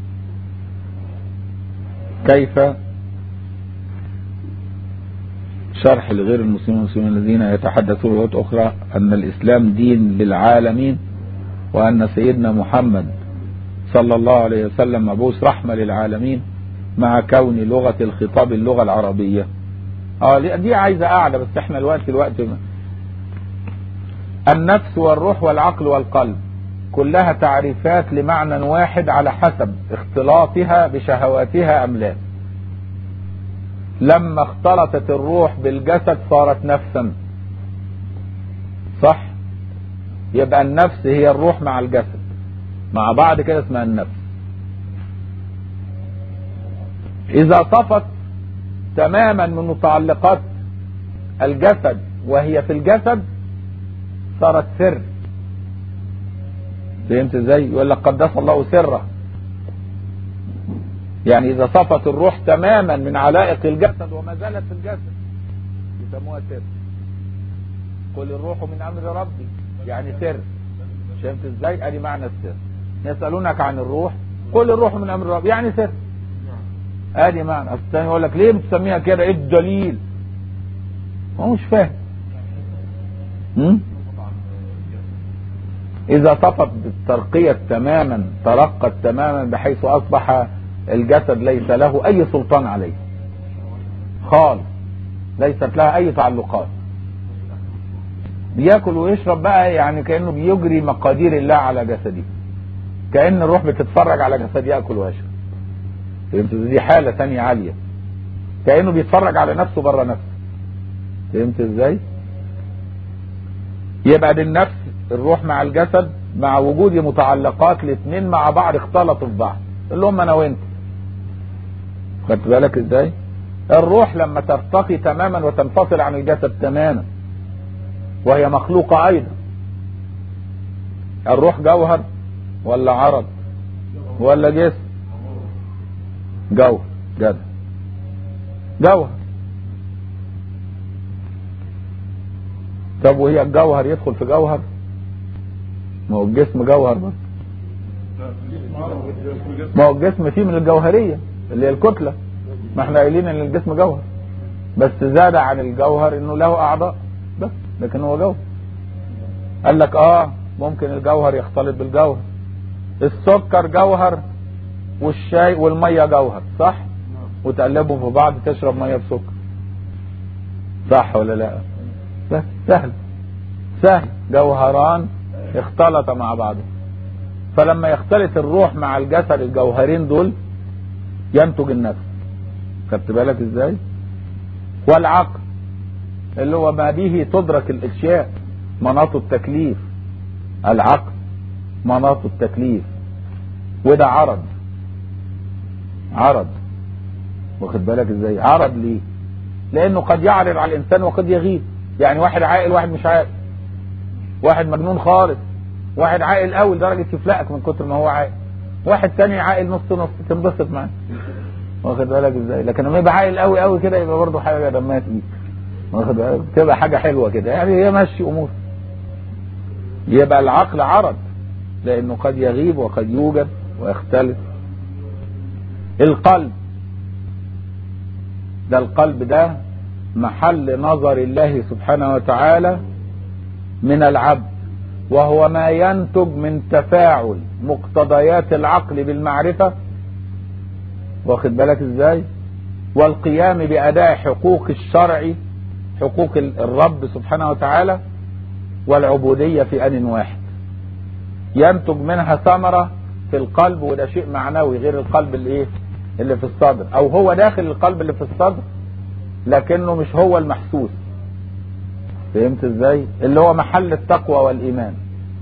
Speaker 1: كيف شرح لغير المسلمين والمسلمين الذين يتحدثون لغات أخرى أن الإسلام دين للعالمين وأن سيدنا محمد صلى الله عليه وسلم مبعوث رحمة للعالمين مع كون لغة الخطاب اللغة العربية اه دي عايزة قاعدة بس احنا الوقت الوقت ما. النفس والروح والعقل والقلب كلها تعريفات لمعنى واحد على حسب اختلاطها بشهواتها أم لا لما اختلطت الروح بالجسد صارت نفسا صح يبقى النفس هي الروح مع الجسد مع بعض كده اسمها النفس إذا طفت تماما من متعلقات الجسد وهي في الجسد صارت سر فهمت ازاي يقول لك قدس الله سره يعني اذا صفت الروح تماما من علائق الجسد وما زالت في الجسد يسموها سر قل الروح من امر ربي يعني سر فهمت ازاي ادي معنى السر يسالونك عن الروح قل الروح من امر ربي يعني سر ادي معنى الثاني يقول لك ليه بتسميها كده ايه الدليل هو مش فاهم هم؟ إذا طفت بالترقية تماما ترقت تماما بحيث أصبح الجسد ليس له أي سلطان عليه خالص ليست لها أي تعلقات بياكل ويشرب بقى يعني كأنه بيجري مقادير الله على جسده كأن الروح بتتفرج على جسد يأكل ويشرب فهمت دي حالة تانية عالية كأنه بيتفرج على نفسه بره نفسه فهمت ازاي يبقى دي النفس الروح مع الجسد مع وجود متعلقات الاثنين مع بعض اختلطوا في بعض اللي هم انا وانت خدت بالك ازاي الروح لما ترتقي تماما وتنفصل عن الجسد تماما وهي مخلوقة ايضا الروح جوهر ولا عرض ولا جسم جوهر جد جوهر طب وهي الجوهر يدخل في جوهر ما هو الجسم جوهر بس ما هو الجسم فيه من الجوهرية اللي هي الكتلة ما احنا قايلين ان الجسم جوهر بس زاد عن الجوهر انه له اعضاء بس لكن هو جوهر قال لك اه ممكن الجوهر يختلط بالجوهر السكر جوهر والشاي والمية جوهر صح وتقلبهم في بعض تشرب مية بسكر صح ولا لا بس سهل سهل جوهران اختلط مع بعضهم فلما يختلط الروح مع الجسد الجوهرين دول ينتج النفس خدت بالك ازاي والعقل اللي هو ما به تدرك الاشياء مناط التكليف العقل مناط التكليف وده عرض عرض واخد بالك ازاي عرض ليه لانه قد يعرض على الانسان وقد يغيب يعني واحد عاقل واحد مش عاقل واحد مجنون خالص واحد عاقل قوي لدرجه يفلقك من كتر ما هو عاقل واحد تاني عاقل نص نص تنبسط معاه واخد بالك ازاي لكن لما يبقى عاقل قوي قوي كده يبقى برضه حاجه دمها تقيل واخد بالك تبقى حاجه حلوه كده يعني هي ماشي امور يبقى العقل عرض لانه قد يغيب وقد يوجد ويختلف القلب ده القلب ده محل نظر الله سبحانه وتعالى من العبد وهو ما ينتج من تفاعل مقتضيات العقل بالمعرفة واخد بالك ازاي والقيام بأداء حقوق الشرع حقوق الرب سبحانه وتعالى والعبودية في آن واحد ينتج منها ثمرة في القلب وده شيء معنوي غير القلب اللي ايه اللي في الصدر او هو داخل القلب اللي في الصدر لكنه مش هو المحسوس فهمت ازاي اللي هو محل التقوى والايمان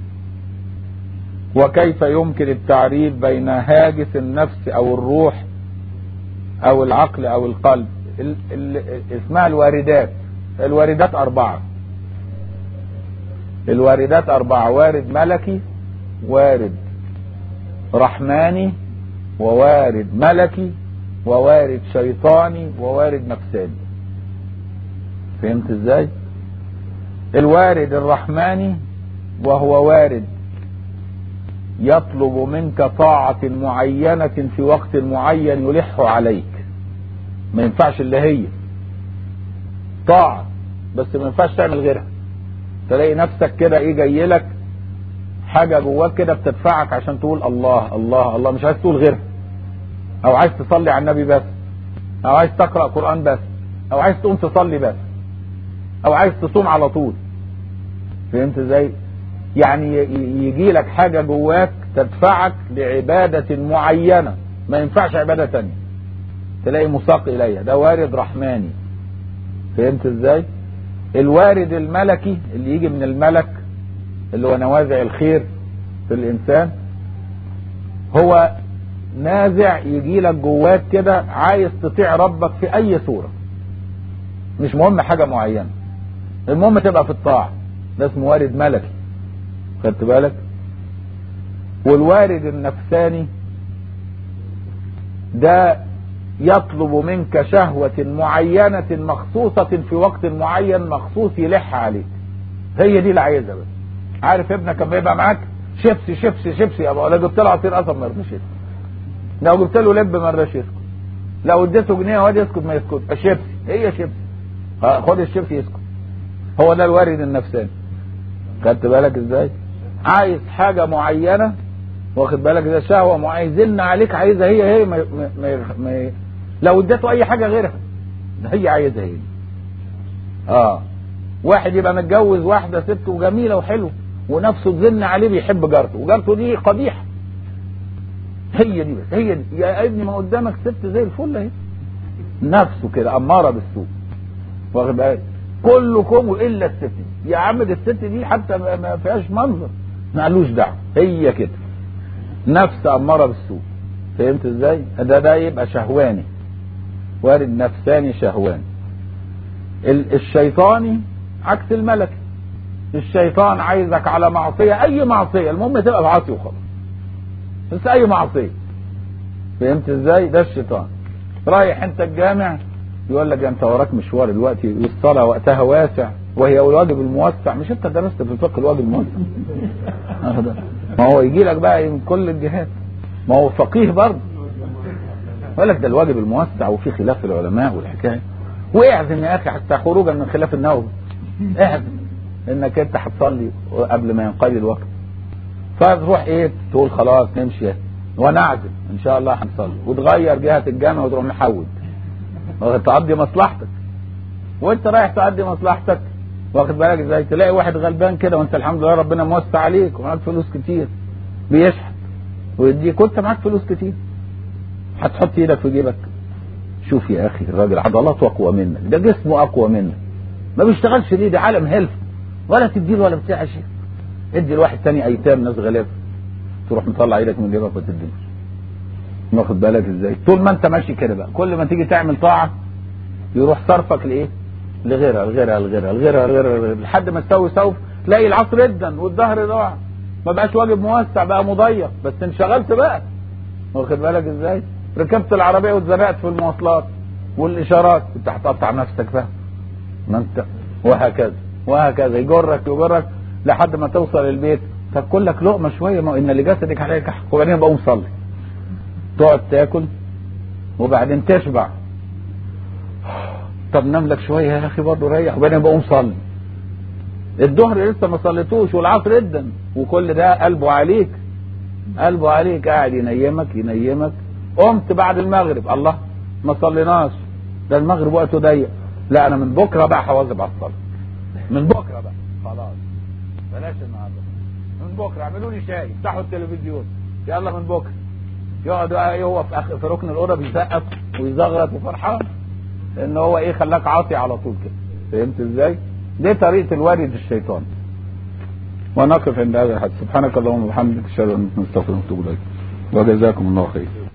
Speaker 1: وكيف يمكن التعريف بين هاجس النفس او الروح او العقل او القلب ال ال اسمها الواردات الواردات اربعة الواردات اربعة وارد ملكي وارد رحماني ووارد ملكي ووارد شيطاني ووارد نفساني فهمت ازاي الوارد الرحماني وهو وارد يطلب منك طاعة معينة في وقت معين يلح عليك ما ينفعش اللي هي طاعة بس ما ينفعش تعمل غيرها تلاقي نفسك كده ايه جاي لك حاجة جواك كده بتدفعك عشان تقول الله الله الله مش عايز تقول غيرها او عايز تصلي على النبي بس او عايز تقرأ قرآن بس او عايز تقوم تصلي بس او عايز تصوم على طول فهمت ازاي يعني يجي لك حاجة جواك تدفعك لعبادة معينة ما ينفعش عبادة تانية تلاقي مساق إليها ده وارد رحماني فهمت ازاي الوارد الملكي اللي يجي من الملك اللي هو نوازع الخير في الإنسان هو نازع يجي لك جواك كده عايز تطيع ربك في أي صورة مش مهم حاجة معينة المهم تبقى في الطاعة ده اسمه وارد ملكي خدت بالك والوارد النفساني ده يطلب منك شهوة معينة مخصوصة في وقت معين مخصوص يلح عليك هي دي اللي عايزها بس عارف ابنك لما يبقى معاك شيبسي شيبسي شيبسي يا ابو لو جبت له عصير قصب ما يرضاش يسكت لو جبت له لب ما يرضاش يسكت لو اديته جنيه واد يسكت ما يسكت شيبسي هي شيبسي خد الشيبسي يسكت هو ده الوارد النفساني خدت بالك ازاي عايز حاجة معينة واخد بالك ده شهوة معايزين عليك عايزها هي هي ما ما ما ما لو اديته اي حاجة غيرها ده هي عايزها هي اه واحد يبقى متجوز واحدة ست وجميلة وحلوة ونفسه تزن عليه بيحب جارته وجارته دي قبيحة هي دي بس هي دي يا ابني ما قدامك ست زي الفل اهي نفسه كده أمارة بالسوء واخد بالك كلكم الا الست دي يا عم دي الست دي حتى ما فيهاش منظر مالوش دعوه هي كده نفس أمارة بالسوء فهمت ازاي ده ده يبقى شهواني وارد نفساني شهواني الشيطاني عكس الملك الشيطان عايزك على معصية اي معصية المهم تبقى بعاصي وخلاص بس اي معصية فهمت ازاي ده الشيطان رايح انت الجامع يقول لك انت وراك مشوار دلوقتي والصلاة وقتها واسع وهي الواجب الموسع مش انت درست في الفقه الواجب الموسع ما هو يجي لك بقى من كل الجهات ما هو فقيه برضه يقول لك ده الواجب الموسع وفي خلاف العلماء والحكايه واعزم يا اخي حتى خروجا من خلاف النووي اعزم انك انت هتصلي قبل ما ينقضي الوقت فتروح ايه تقول خلاص نمشي ونعزم ان شاء الله هنصلي وتغير جهه الجامع وتروح محود تقضي مصلحتك وانت رايح تقضي مصلحتك واخد بالك ازاي تلاقي واحد غلبان كده وانت الحمد لله ربنا موسع عليك ومعاك فلوس كتير بيشحت ويديك وانت معاك فلوس كتير هتحط ايدك في جيبك شوف يا اخي الراجل عضلاته اقوى منك ده جسمه اقوى منك ما بيشتغلش ليه ده عالم هلف ولا تديله ولا بتاع شيء ادي لواحد تاني ايتام ناس غلاب تروح مطلع ايدك من جيبك وتديله واخد بالك ازاي طول ما انت ماشي كده بقى كل ما تيجي تعمل طاعه يروح صرفك لايه لغيرها لغيرها لغيرها لغيرها لغيرها لحد ما تسوي سوف تلاقي العصر جدا والظهر ضاع ما بقاش واجب موسع بقى مضيق بس انشغلت بقى واخد بالك ازاي ركبت العربيه واتزنقت في المواصلات والاشارات انت هتقطع نفسك بقى ما انت وهكذا وهكذا يجرك يجرك لحد ما توصل البيت تاكل لك لقمه شويه ما ان لجسدك عليك حق وبعدين بقوم صلي تقعد تاكل وبعدين تشبع طب نام لك شويه يا اخي برضه ريح وبعدين بقوم صلي الظهر لسه ما صليتوش والعصر جدا وكل ده قلبه عليك قلبه عليك قاعد ينيمك ينيمك قمت بعد المغرب الله ما صليناش ده المغرب وقته ضيق لا انا من بكره بقى هواظب على الصلاه من بكره بقى خلاص بلاش النهارده من بكره اعملوا لي شاي افتحوا التلفزيون يلا من بكره يقعد بقى هو في اخر في ركن الاوضه بيسقف ويزغرط وفرحان ان هو ايه خلاك عاطي على طول كده فهمت ازاي؟ دي طريقه الوارد الشيطان ونقف عند هذا الحد سبحانك اللهم وبحمدك اشهد ان لا اله الا انت نستغفرك ونتوب اليك وجزاكم الله خير